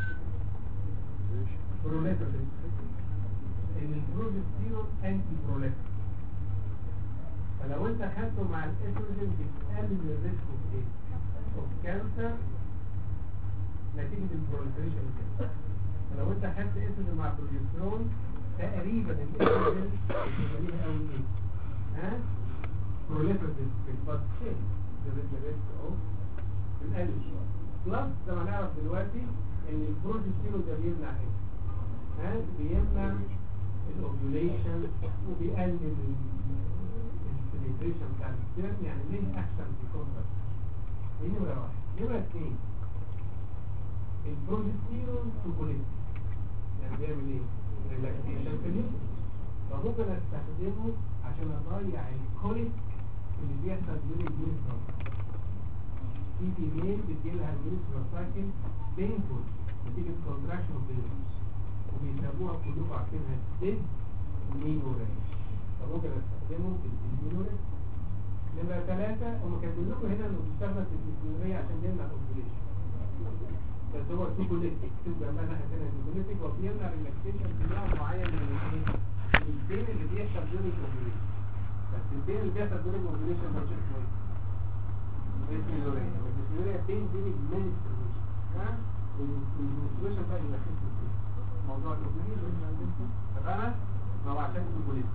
بروليتر ان البروجستيرون انتي بروليتر فلو انت خدته مع الاستروجين بتقلل الريسك اوف ايه اوف كانسر نتيجه البروليفريشن دي فلو انت خدت استروجين مع بروجسترون تقريبا الاستروجين بتخليه قوي ايه ها proliferative but still there is a risk of القلب شويه بلس زي ما نعرف دلوقتي ان البروجستيرون ده بيمنع ايه ها بيمنع الاوفيوليشن وبيقلل الفليتريشن بتاع السبرم يعني ليه احسن في كونتراست دي نمره واحد نمره اثنين البروجستيرون سوكوليت يعني بيعمل ايه؟ ريلاكسيشن في اليوم فممكن استخدمه عشان اضيع الكوليك اللي بيحصل بين اليوترس في فيميل بتجيلها اليوترس سايكل بينفول نتيجة كونتراكشن اوف اليوترس وبيسموها كلكم عارفينها ديد مينوريت فممكن استخدمه في الديمينوريت نمرة ثلاثة هم كاتبين لكم هنا انه بيستخدم في الديمينورية عشان يمنع الاوبريشن بس هو سيكوليتيك اكتب جنبها ناحية هنا سيكوليتيك وبيمنع ريلاكسيشن في نوع معين من الايه؟ من البين اللي بيحصل بين الاوبريشن بس البين اللي بيحصل بين الاوبريشن ده شيء كويس الديسمينوريا الديسمينوريا بين بين المنستريشن ها والمنستريشن بقى اللي داخل في البين موضوع الاوبريشن اتفقنا؟ ما هو عشان سيكوليتيك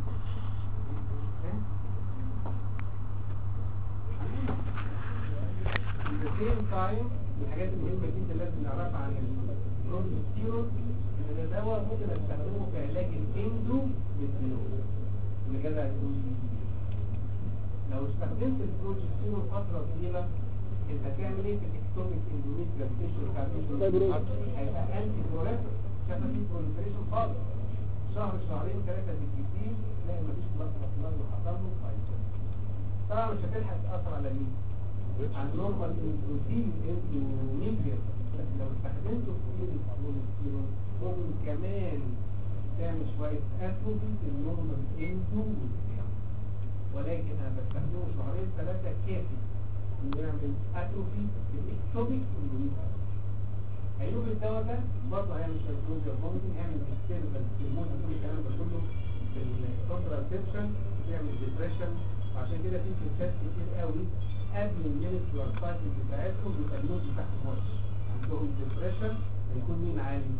At the same time الحاجات المهمة جدا لازم نعرفها عن البروجستيرون ان ده دواء ممكن استخدمه في علاج الاندو بالدينوز اللي جدع يقول لو استخدمت البروجستيرون فترة طويلة انت هتعمل ايه في الاكتوميك اندوميتريال تيشو بتاع فايبروز. هيبقى انتي بروليفر شايف في بروليفريشن خالص شهر شهرين ثلاثه بالكتير تلاقي مفيش ضغط اطلاق وحصل له فايبر طبعا مش هتلحق تاثر على مين؟ على النورمال بروتين اندوميتريال بس لو استخدمته كتير الكوليسترول ممكن كمان تعمل شويه اتروفي في النورمال اندوميتريال ولكن انا بستخدمه شهرين ثلاثه كافي انه يعمل اتروفي في الاكتوبيك اندوميتريال عيوب الدواء ده برضه هيعمل سيكولوجيا فوميتنج هيعمل ديستربنس في المود كل الكلام ده كله في الكونتراسبشن بيعمل ديبريشن وعشان كده في ستات كتير قوي قبل المينسترال سايكل بتاعتهم بيبقى المود بتاعهم وحش عندهم ديبريشن هيكون مين عالي؟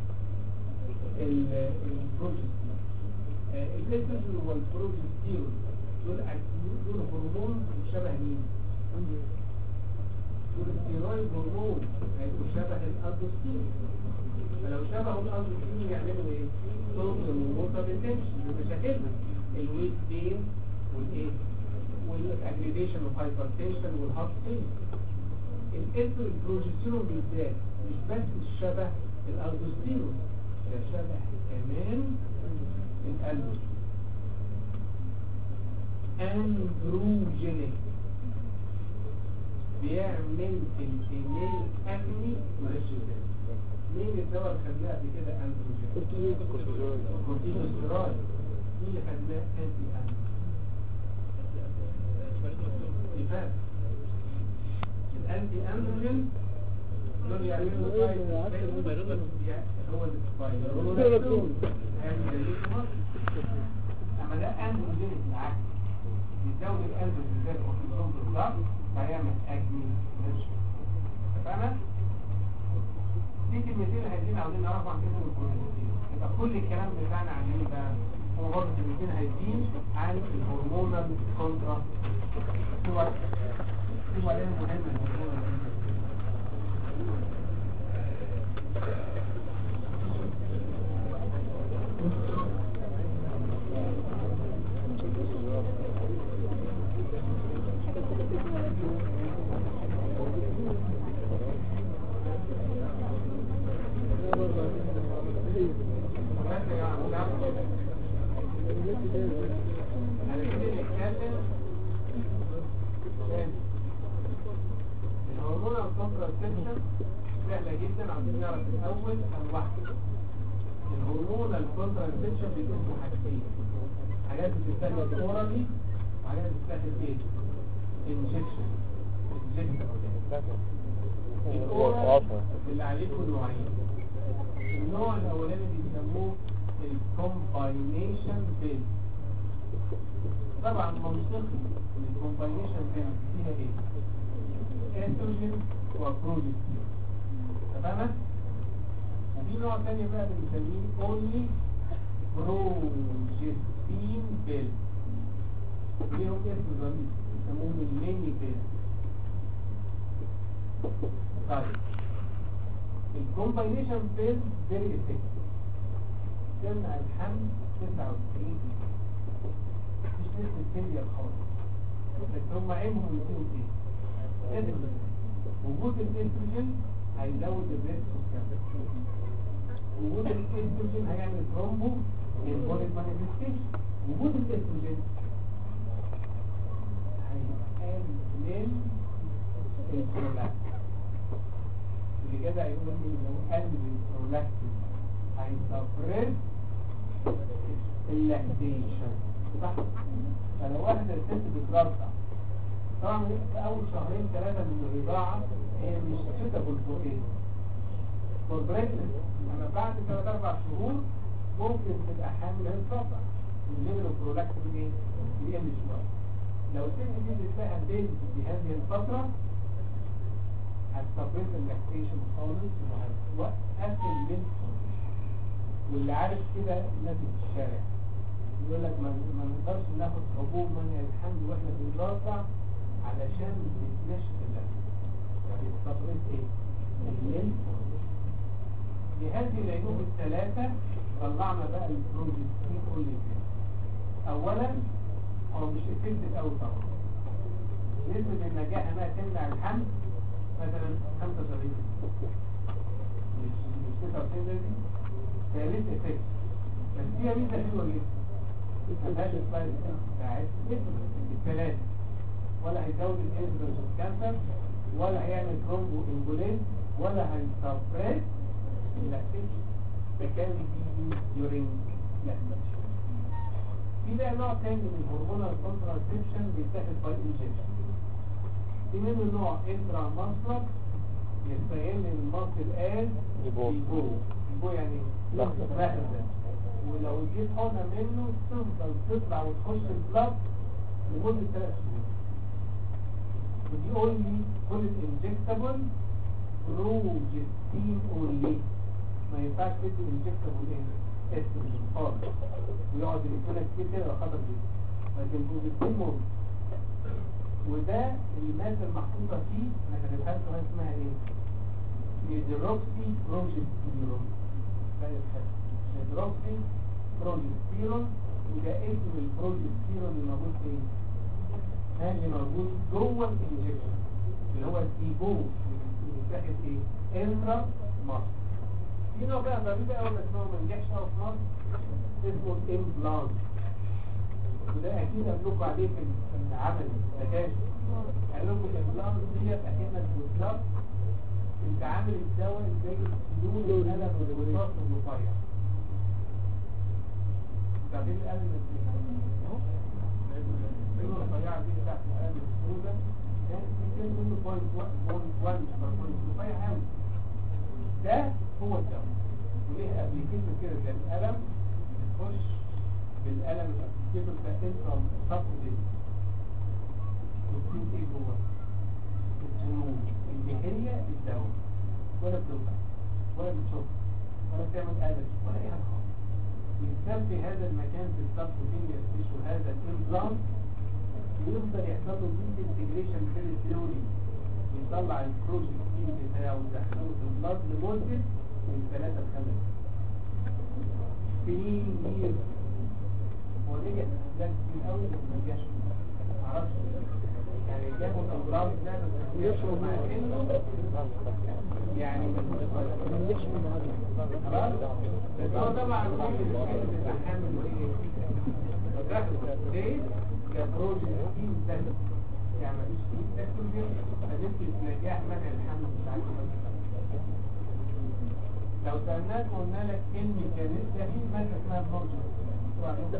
البروجستيرون الاستروجين والبروجستيرون دول أك- دول هرمون شبه مين؟ والستيرويد هرمون هيبقوا شبه الالدوستيرون فلو شبهوا الالدوستيرون يعملوا ايه؟ صوديوم ووتر ريتنشن بمشاكلها الويت جين والايه؟ والاجريديشن والهايبرتنشن والهارت فيل الاسترو البروجستيرون بالذات مش بس شبه الالدوستيرون ده شبه كمان الالدوستيرون اندروجينيك بيعمل في الفيميل اكني وريشيزم مين الدواء اللي خدناه قبل كده اندروجين كورتيزوستيرويد مين اللي خدناه انتي اندروجين الانتي اندروجين دول يعملوا سايد هو السبايرولوكتون هيعمل دليل مصر اما ده اندروجين بالعكس بيزود الاندروجين زي الكورتيزون بالظبط فيعمل اجني مش اتفقنا؟ دي كلمتين اللي عايزين عاوزين نعرفوا عن اسم البروتين يبقى كل الكلام بتاعنا عن ايه بقى؟ هو برضه كلمتين عايزين عن الهرمونال كونترا هو هو ايه مهم الهرمونال الهرمونال كونتراسبشن سهلة جدا عاوزين نعرف الأول أنواعها الهرمونال كونتراسبشن بيكونوا حاجتين حاجات بتستخدم اورالي وحاجات بتستخدم ايه؟ انجكشن الاورال اللي عليكم نوعين النوع الأولاني بيسموه الكومباينيشن بيل طبعا منطقي ان الكومباينيشن بيل فيها ايه؟ استروجين وبروجستين تمام وفي نوع تاني بقى بنسميه اونلي بروجستين بيل ليهم اسم ظريف يسموهم الميني بيل طيب الكومباينيشن بيل فيري افكتيف تمنع الحمل 99 مش نسبة فيلير خالص بس هم عيبهم يكونوا ايه؟ استروجين وجود الاستروجين هيزود الريسك والكلام وجود الاستروجين هيعمل ترومبو امبوليك مانيفستيشن وجود الاستروجين هيقلل البرولاكتين اللي كده هيقول لي لو قلل البرولاكتين هيسبريس اللاكتيشن صح فلو واحدة الست بترضع طبعا في اول شهرين ثلاثة من الرضاعة هي مش suitable for ايه for pregnancy اما بعد ثلاث اربع شهور ممكن تبقى حامل هي ترضع الليفل اوف برولاكتين ايه بيقل شوية لو الست دي بتلاقي بيبي في هذه الفترة هتسبريس اللاكتيشن خالص وهتوقف الميلك واللي عارف كده الناس اللي في الشارع يقول لك ما ما نقدرش ناخد حبوب منع الحمل واحنا بنرضع علشان بتنشف اللبن فبيستبرد ايه؟ الميلك بهذه العيوب الثلاثة طلعنا بقى البروجستين كل كده اولا هو مش افكتيف قوي طبعا نسبة النجاح انها تمنع الحمل مثلا 75 مش مش 99 زي دي هي لسه افكت بس فيها ميزه حلوه جدا ما فيهاش السلايد بتاعت الثلاثه ولا هيزود الانسيدنس اوف كانسر ولا هيعمل ترومبو امبولين ولا هيسبريس اللاكتيشن فكان بي during lactation في بقى نوع تاني من الهرمونال كونتراسبشن بيتاخد باي انجكشن في منه نوع انترا ماسلر يستغل الماسل از يبو. يبو يبو يعني لحظة. مخزن ولو جيت حقنة منه تفضل تطلع وتخش البلد لمدة ثلاث شهور ودي اونلي كل الانجكتابل بروجستين اونلي ما ينفعش تدي انجكتابل ايه استروجين خالص ويقعد يلفونا كتير كده يبقى خطر جدا لكن بروجستين ممكن وده المادة المحطوطة فيه انا كتبتها لكم هنا اسمها ايه؟ هيدروكسي بروجستيرون ده يتحط هيدروكسي بروجستيرون وده اسم البروجستيرون اللي موجود فين؟ ها اللي موجود جوه الانجكشن اللي هو الديبو اللي بيتاخد ايه؟ انترا مصر في نوع بقى غريب قوي بس هو ما نجحش قوي في مصر اسمه الامبلانت وده اكيد قبلكم عليه في في العمل التكاشف قال لكم الامبلانت دي اكنك بالظبط انت عامل الدواء زي السيول القلم والرصاص الرفيع تعرفين القلم السيول الرفيعه دي بتاعت القلم السوداء ده في منه بوينت 1 بوينت رفيع قوي ده هو الدواء وليه ابلكيشن كده زي القلم بتخش بالقلم الابلكيشن ده انترا سب دي وتكون ايه جوه السموم اللي هي الدواء ولا بتوقع ولا بتشوف ولا بتعمل قلب ولا اي حاجه خالص يتساب في هذا المكان في السبكوتينيوس تيشو هذا الامبلانت يفضل يحصل له دي انتجريشن كده سلولي يطلع البروجكتين بتاعه ويدخله في البلاد لمده من 3 ل 5 سنين كتير هو نجح ده كتير قوي بس ما نجحش معرفش يعني جابوا الامراض ده بس يشعر مع انه يعني ما نجحش خلاص بس هو طبعا ممكن يتكلم يبقى حامل وايه فده ليه كبروجكتين ده يعني مفيش فيه تكتب فنسبة نجاح منع الحمل بتاعته لو سألناك وقلنا لك ايه الميكانيزم ده في مادة اسمها بروجكت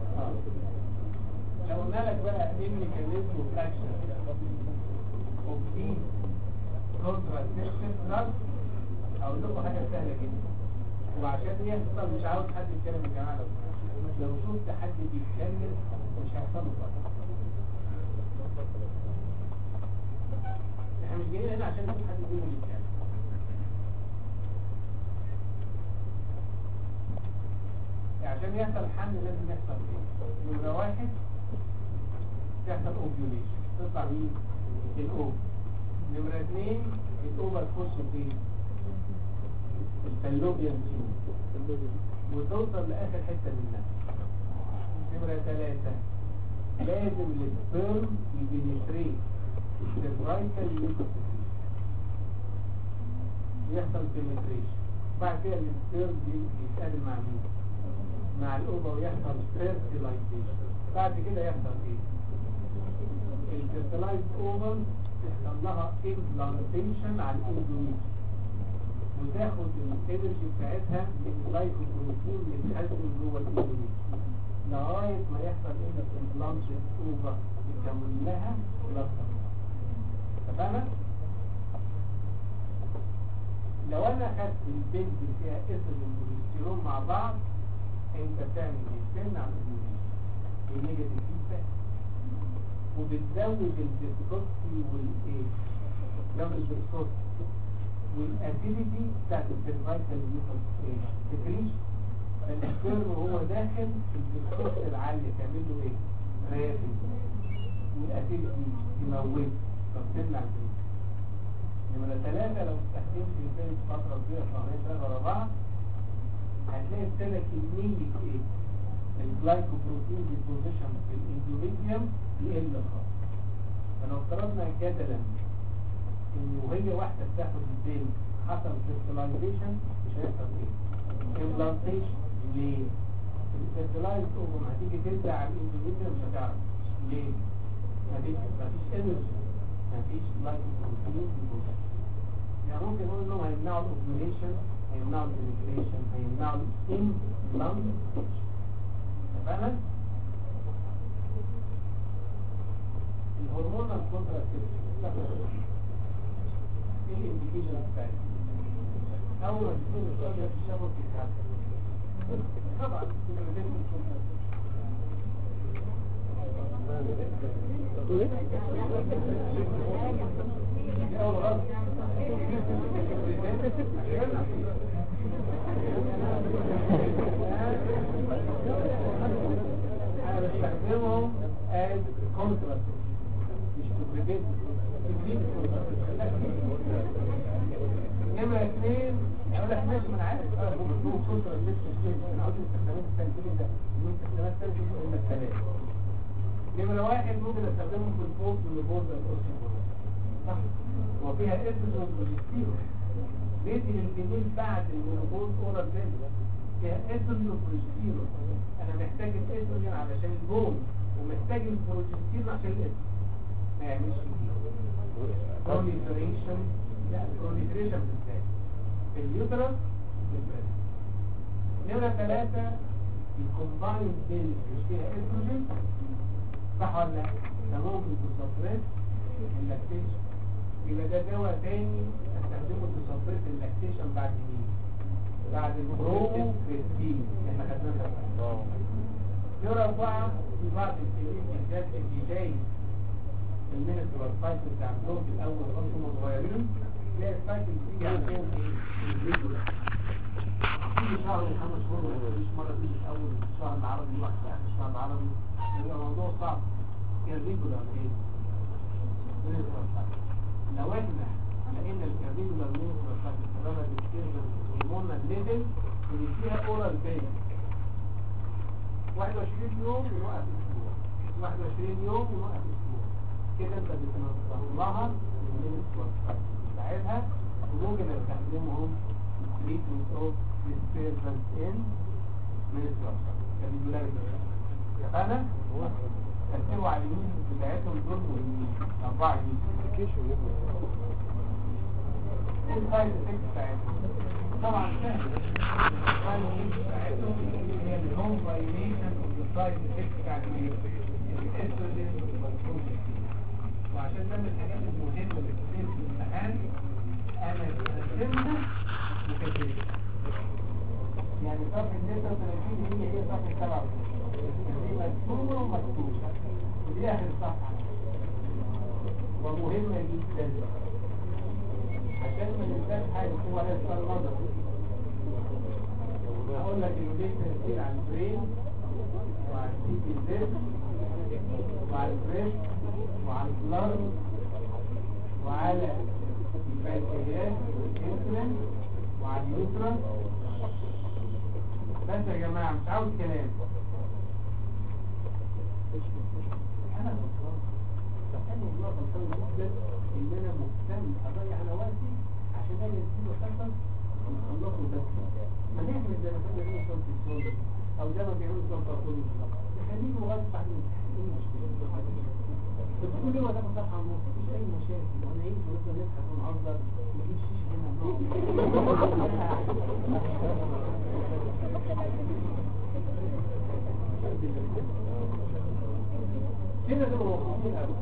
لو قلنا لك بقى ايه الميكانيزم فراكشن اوف دي كونتراسبشن دراج اقول لكم حاجة سهلة جدا وعشان يحصل مش عاوز حد يتكلم يا جماعة لو لو شفت حد بيتكلم مش هيحصل له فرق احنا مش جايين هنا عشان نشوف حد فيهم بيتكلم يعني عشان يحصل حمل لازم يحصل ايه نمرة واحد تحصل اوفيوليشن تطلع مين الاوف نمرة اثنين الاوفر تخش فين الفالوبيان تيوب وتوصل لاخر حتة منها نمرة ثلاثة لازم السبرم يبنتريت السيرفايكال ليكوسيتي يحصل بنتريشن بعد كده السبرم يتقابل مع مين مع الاوفا ويحصل فيرتيلايزيشن بعد كده يحصل ايه الفيرتيلايز اوفر يحصل لها امبلانتيشن على الاندوميتريوم وتاخد الانرجي بتاعتها من اللايكوبروتين اللي اتخزن جوه الاندوميتريوم لغايه ما يحصل ايه امبلانت اوفر يكون لها بلاستر تمام لو انا خدت البنت اللي فيها استروجين وبروجستيرون مع بعض انت بتعمل ايه بتمنع الهرمونات النيجاتيف فيدباك وبتزود الفيسكوستي والايه زود الفيسكوستي والاسيديتي بتاعت السيرفايكال ميوكس ايه تكريش فالسبرم وهو داخل الفيسكوستي العاليه تعمل له ايه ريافين والاسيديتي تموت فبتمنع الفيسكوستي نمرة ثلاثة لو استخدمت البنت فترة كبيرة شهرين ثلاثة ورا بعض هتلاقي ابتدى كمية ايه الجلايكوبروتين ديبوزيشن في الاندوميتريوم يقل خالص فلو افترضنا جدلا ان وهي واحده بتاخد البين حصل فيرتلايزيشن مش هيحصل ايه امبلانتيشن ليه الفيرتلايز اوفر هتيجي ترجع على الاندوميتريوم مش هتعرف ليه مفيش مفيش انرجي مفيش لايف بروتين يعني ممكن نقول انهم هيمنعوا الاوبريشن هيمنعوا البنتريشن هيمنعوا الامبلانتيشن تمام الهرمون الكونتراكتيف ايه الانديكيشن بتاعتها اول ما تكون الشجره تشرب تتحرك طبعا اول غلط انا بستخدمهم as contraceptive مش تبريجيت تبريد نمرة اثنين اقول لك ماشي ما انا عارف اه بوجود كونترا ليست انا عاوز استخدامات التنفيذ ده من استخدامات تنفيذ الا الثلاثة نمرة واحد ممكن استخدمهم في البوست والبوست والاوسيبوست صح وفيها اسم بروجستيرون بيدي للجنين بعد المونوبوز اورال بيل فيها اسم بروجستيرون انا محتاج الاستروجين علشان البون ومحتاج البروجستيرون عشان الاسم ما يعملش proliferation لا proliferation بالذات في اليوترس في البريست نمرة ثلاثة الكومبايند بين مش فيها استروجين صح ولا لا؟ تمام بتسبريس اللاكتيشن يبقى ده دواء تاني استخدمه تسبريس اللاكتيشن بعد مين؟ بعد البروكريستين احنا خدناها ده نمرة أربعة في بعض الكلمات بالذات في بداية المينسترال سايكل بتاع عندهم في الأول خالص هم صغيرين تلاقي السايكل بتيجي عندهم ايه؟ الريجولار كل شهر وخمس شهور ما تجيش مرة تيجي في أول الشهر العربي واحد في آخر الشهر العربي يبقى الموضوع صعب الريجولار ايه؟ المينسترال سايكل لو احنا لقينا الكاربينولار مينسترال سايكل سببها ديستيربنس هرمونال ليفل اللي فيها اورال بين 21 يوم يوقف اسبوع 21 يوم يوقف اسبوع كده انت بتنظم لها المينسترال سايكل بتاعتها وممكن استخدمهم treatment of disturbance in menstrual cycle كالميدولاري اتفقنا؟ تركبوا على اليمين بتاعتهم دول مهمين أربعة يمين ايه السايد افكت بتاعتهم؟ طبعا سهل السايد افكت بتاعتهم هي الكومباينيشن اوف ذا سايد افكت بتاع الاستروجين والبروجستين وعشان ده من الحاجات المهمة اللي بتصير في الامتحان انا بستخدمها وكتبت يعني صفحة 36 هي هي صفحة 37 دي مكتوبة ومكتوبة ودي آخر صفحة ومهمة جدا عشان ما ننساش حاجة هو هيحصل نظر هقول لك إنه ليه تأثير على البرين وعلى السي بي زد وعلى البريست وعلى البلد وعلى البنكرياس والانسولين وعلى اليوترس بس يا جماعة مش عاوز كلام انا غلطان انا والله غلطان جدا ان انا مهتم اضيع انا وقتي عشان اجي اديله خطه ونخلصه بس ما نعمل زي ما كنا بنعمل صوت الصوت او زي ما بيعملوا صوت الصوت نخليه مغلط بعد الامتحان ايه المشكله بس كل يوم هتاخد صفحه ونص مفيش اي مشاكل وانا عيد ونفضل نضحك ونهزر نجيب شيشه هنا كده ده مبسوطين قوي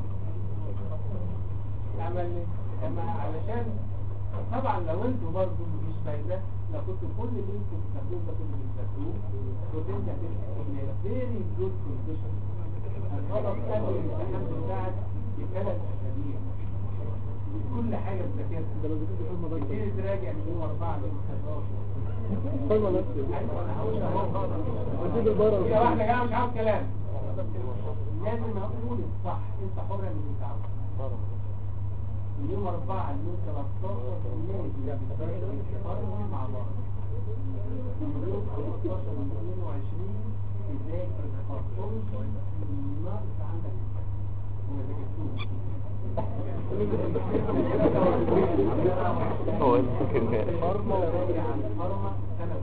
عمل اما علشان طبعا لو انتوا برضه مفيش فايده لو كنتوا كل اللي انتوا بتاخدوه ده كله بتذاكروه كنت انت هتبقى فيري جود كونديشن الغلط قبل الامتحان بتاعك بثلاث اسابيع كل حاجه بتذاكرها ده لو ذاكرت فورمه بس تبتدي تراجع من يوم 4 ليوم 11 فورمه بس ايوه انا هقول اهو وتيجي البره يا واحده يا مش عاوز كلام لازم اقول الصح انت حر من اللي انت عاوزه من يوم 4 ليوم 13 لازم تتفرجوا مع بعض من يوم 15 ل 22 تذاكر الباثولوجي النقص عندك وما ذاكرتوش هو اللي فاكر كده فارما وراجع عن فارما سنة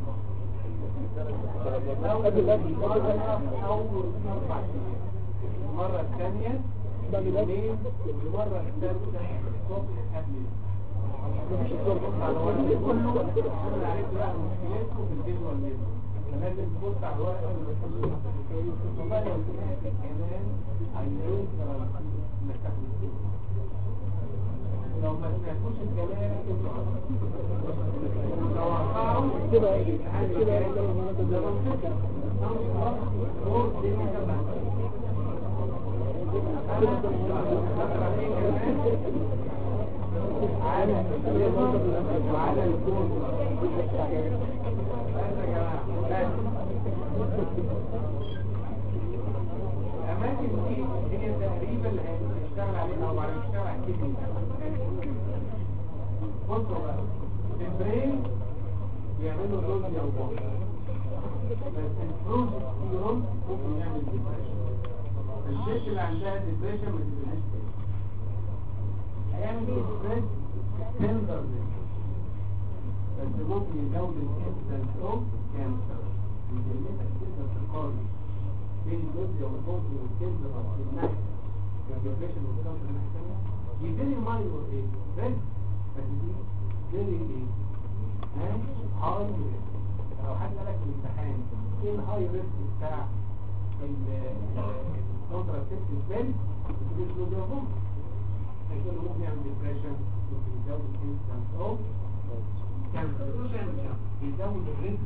أول أربع أيام المرة الثانية بالليل والمرة الثالثة الصبح قبل مفيش الصبح على الورق كله انا عرفت بقى مشكلتكم في الجدول ده فلازم تبص على الورق قبل ما تبص والله لو سمعت الكلام هيوصل انك تاخد الجدول لو ما سمعتوش الكلام لو هتعرف كده كده على الكون الأماكن دي هي تقريبا اللي هنشتغل عليها أو هنشتغل على كده بصوا بقى البرين بيعملوا لوز أو بوم بس الفروز سيروم ممكن يعمل ديبريشن الست اللي عندها ديبريشن ما تبقاش هيعمل ستريس تندرنس بس ممكن يزود الانسنس اوف كانسر ويجلدك كده في القرن بين الجزء والجزء والكذب في الناحية كالديبريشن والكانسر الناحية الثانية يديني ماينور ايه بس بس دي فيري ايه ها هاي ريسك لو حد قالك في الامتحان ايه الهاي ريسك بتاع الكونتراسبتيف بيل بتقول له ده ممكن هيكون ممكن يعمل ديبريشن ممكن يزود الانسنس اوف كانسر مش يعمل كده يزود الريسك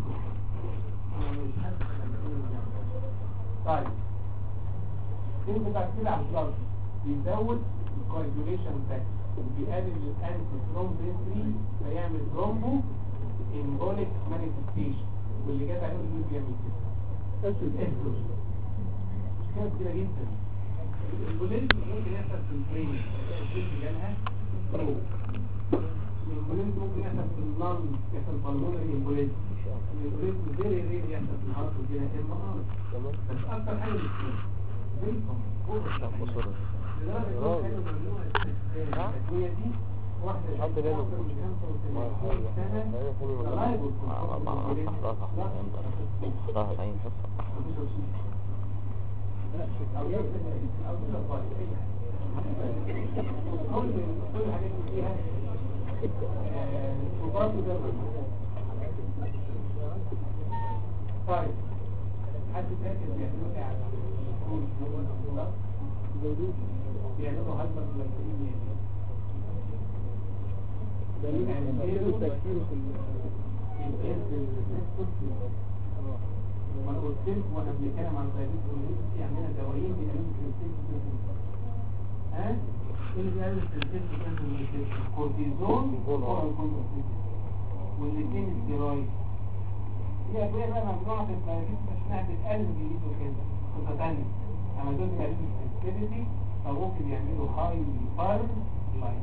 طيب انت تأكيد على الشرط يزود الكوagulation فاكتور وبيقلل الانتي ثرومبين 3 فيعمل ثرومبو امبوليك مانيفستيشن واللي جت عليه اللي بيعمل كده الاستروجين كده كتيرة جدا الامبوليزم ممكن يحصل في البرين الست جالها ستروك الامبوليزم ممكن يحصل في اللنج يحصل بالمونري امبوليزم الامبوليزم فيري رير يحصل في الهارت وكده ام ار بس اكتر حاجه الستروك فيري كومن لدرجة إن كانوا ممنوع استخدام الأدوية دي واحدة حد جاله أكثر من 35 سنة لغاية ظهر عين حصة أو يكتب أو يكتب أي حاجة كل كل الحاجات اللي فيها سلطات ودرجة طيب حد فاكر بيعملوا ايه على الكول بيعملوا هايبر جلايكيميا دليل تكثير في ما قلت لكم وانا بنتكلم عن دايابيتس والهيبس في عندنا دوايين بيقللوا السنسيتيف ها ايه اللي بيقلل السنسيتيف كورتيزون والاثنين ستيرويد دي ادويه بقى ممنوعه في الدايابيتس عشان بتقلل الجليد وكده قصه ثانيه اما دول بيقللوا السنسيتيفيتي فممكن يعملوا هاي بارن لايت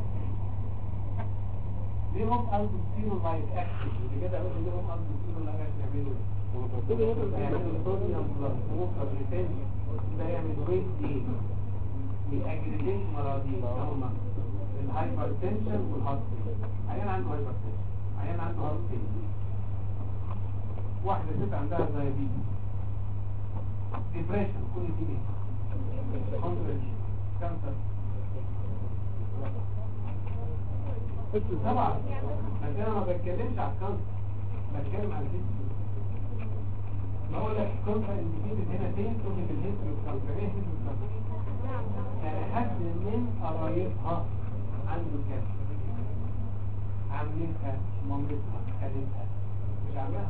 ليهم الدوستيرون لايت اكشن اللي كده قالوا ليهم الدوستيرون لايت اكشن يعملوا يعملوا صوديوم بلس ووتر ريتنشن ده يعمل ويت جين يأجريجيت مرضين هما الهايبر تنشن والهارت عيان عنده هايبر تنشن عيان عنده هارت فيلير واحدة ست عندها دايابيتس ديبريشن كل دي ايه كونتريشن كانسر طبعا لكن انا ما بتكلمش على الكانسر بتكلم على الهيستوري بقول لك الكانسر انديكيتد هنا فين تقول لي في الهيستوري الكانسر ايه هيستوري الكانسر يعني حد من قرايبها عنده كانسر عاملينها مامتها خالتها مش عاملاها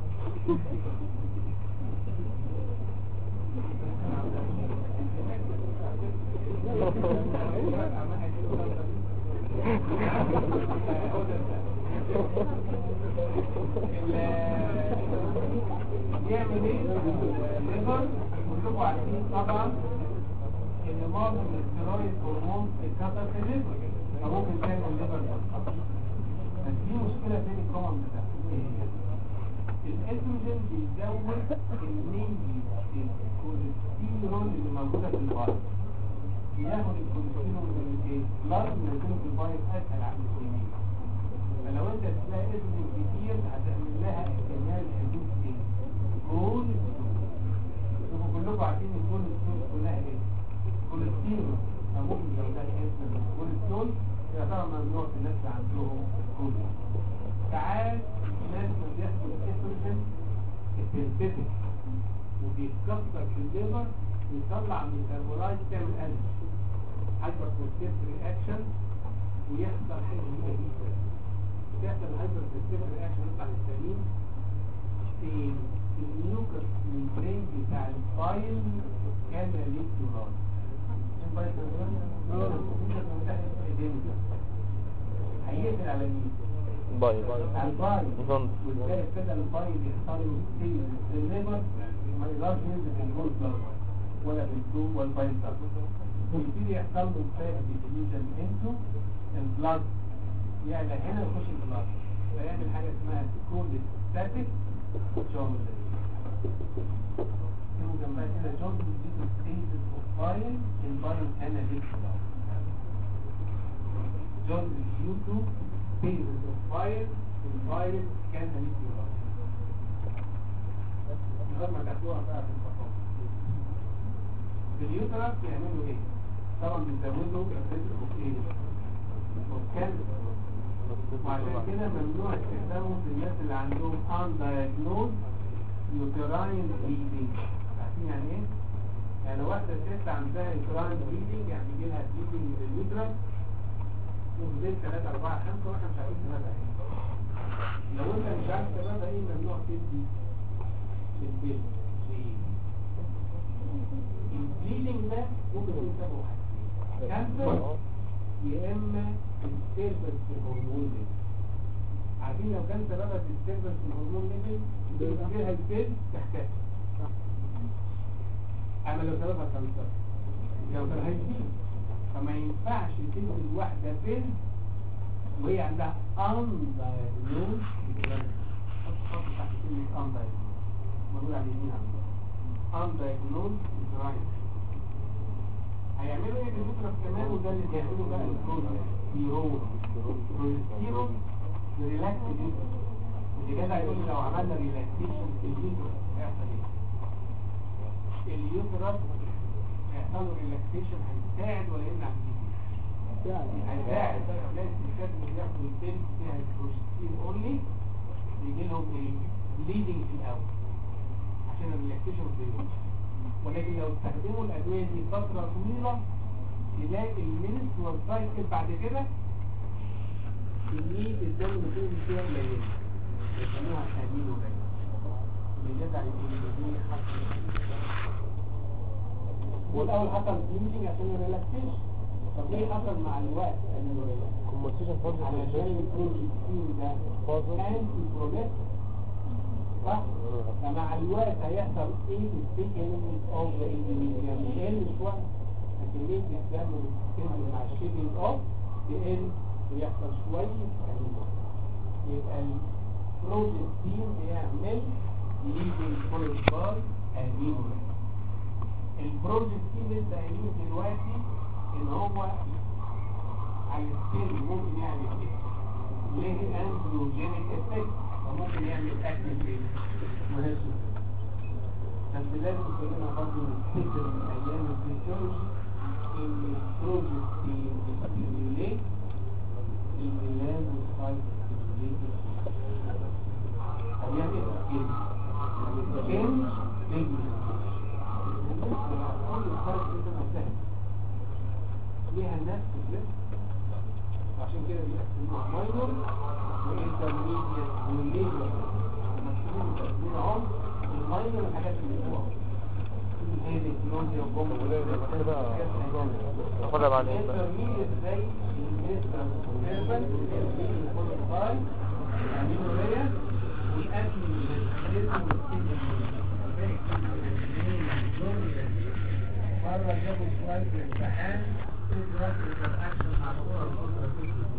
يعمل ايه الليفر كلكم عارفين طبعا ان معظم الاستيرويد هرمون اتكسر في الليفر فممكن تعمل الليفر بس دي مشكله تاني كومن بتاعتها الاستروجين بيزود النيجي الكوليسترول اللي موجوده في البطن ياخد الكوليسترول من الايه؟ بلاد ينزله في البايب اسهل عن الكوليسترول فلو انت تلاقي اسم كتير هتعمل لها احتمال حدوث ايه؟ جول شوفوا كلكم عارفين الكوليسترول كلها ايه؟ كوليسترول فممكن لو ده اسم الكوليسترول يعتبر ممنوع في الناس اللي عندهم كوليسترول ساعات الناس اللي بياخدوا الاستروجين السنتيتك وبيتكسر في الليفر ويطلع من الكربولايت تعمل قلب هايبر سنسيتيف رياكشن ويحصل حاجه غريبه جدا بتحصل هايبر سنسيتيف رياكشن يطلع للسليم في النيوكس ميمبرين بتاع الفايل كان ليكتورال الفايل هيقفل على مين؟ باي على الفايل نظن وازاي ابتدى الفايل يحصل له ستيل في الليفر ما يقدرش ينزل في الجول بلازما ولا في الدو ولا الفايل بلازما ويبتدي يحصل له فات ديفيوجن انتو البلاد يعلى هنا ويخش البلاد فيعمل حاجه اسمها كوليستاتيك جونز يقوم جنبها كده جونز دي ستيجز اوف فايل ان بايل اناليك جونز ديو تو ستيجز اوف فايل ان بايل كان اناليك لغايه ما تاخدوها بقى في الفصل في اليوترس يعملوا ايه؟ طبعا بيزودوا الريسك اوف ايه؟ اوف كانسر وعشان كده ممنوع استخدامهم للناس اللي عندهم undiagnosed uterine bleeding عارفين يعني ايه؟ يعني لو واحدة ست عندها uterine bleeding يعني يجي لها bleeding من اليوترس وفضل 3 4 5 واحنا مش عارفين سببها ايه لو انت مش عارف سببها ايه ممنوع تدي للبيت ليه؟ البليدنج ده ممكن يكون سببه حاجتين كانسر يا اما disturbance في الهرمون ليفل عارفين لو كان سببها disturbance في الهرمون ليفل بيصيرها السيل تحتاج اما لو سببها كانسر لو كان هيزيد فما ينفعش تنزل واحدة بنت وهي عندها undiagnosed حط خط تحت كلمة undiagnosed موجود على اليمين عندنا undiagnosed uterine هيعملوا ايه بالمترف كمان وده اللي بيعملوا بقى البروجستيرون البروجستيرون ريلاكس اليوترس اللي جدع يقول لي لو عملنا ريلاكسيشن في اليوترس هيحصل ايه اليوترس هيحصل له ريلاكسيشن هيساعد ولا يمنع الجديد هيساعد تلاقي الستات اللي بياخدوا البيل فيها البروجستين اونلي بيجي لهم ايه بليدنج في الاول عشان الريلاكسيشن بيجي ولكن لو استخدموا الأدوية دي فترة طويلة تلاقي المنسترال سايكل بعد كده كمية الدم اللي بتنزل فيها قليلة يسموها أمينو باك اللي يدعي الإنجليزية والأول حصل بليدنج عشان الريلاكسيشن طب ليه حصل مع الوقت أمينو باك؟ كومبنسيشن فاز علشان البروجستين ده أنتي بروجست صح؟ فمع الوقت هيحصل ايه في الثيكنينج اوف ذا اندوميتريوم يقل شويه كميه الدم بتنزل مع الشيبنج اوف يقل ويحصل شويه كميه يبقى البروجستين بيعمل ليدنج فولد باي انيميا البروجستين لسه قايلين دلوقتي ان هو على السن ممكن يعمل ايه؟ ليه اندروجينيك افكت فممكن يعمل اكل في مهاجم بس لازم كلنا برضه نفتكر من ايام الفيسيولوجي ان البروجستين بيستيميوليت الميلان والسايت ستيميوليت يعني ايه change pigment كل الفرق كده مختلف ليها نفس الجسم عشان كده بيقسموها ماينور وانترميديت والميجر المسؤولين متقسمين اهو الماينور الحاجات اللي هو الهيدك نوزيا وبوم ناخدها بعدين بقى الانترميديت زي الانترم سيرفن الانترميديت كوليفاي الامينوريا والاكل مرة جابوا سؤال في الامتحان اضرب الانتراكشن مع صورة الأسرة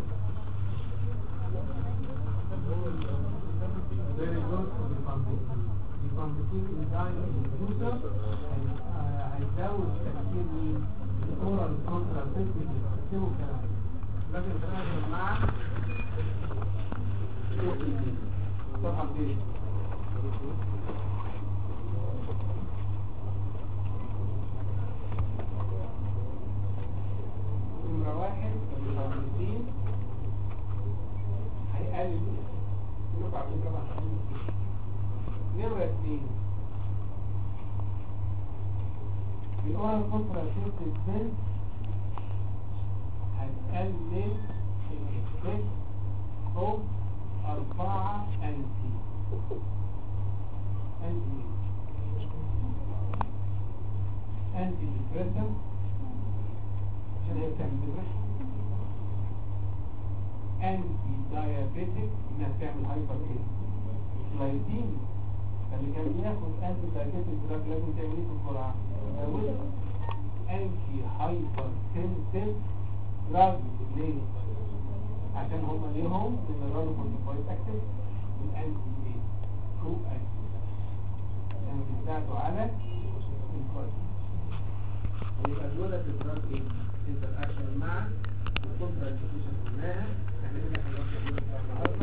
Very good for the pumpkin. The pumpkin enzyme is user and هيزود تأثير مين؟ الاورال كونتراسيبتيف بيستخدموا كلام لكن بتتعامل مع صفحة 2 نمرة واحد المتعلمين هيقلل كلكم عارفين طبعا نمرة اثنين الأورال كونتراسيبتيف بيل هتقلل الإفكت أوف أربعة أنتي أنتي أنتي ديبريسن عشان هي بتعمل ديبريشن أنتي دايابيتك إنها بتعمل هايبر سلايدين اللي كان بياخد أنتي دايابيتك دراج لازم تعمل إيه في الجرعة؟ زودها أنتي هايبر سنسيف دراج ليه؟ عشان هم ليهم مينرال موديفايد اكتف والانتي ايه كو اكتف عشان بيساعدوا على الكويس يبقى دول الدراج ايه انتر اكشن مع الكونترا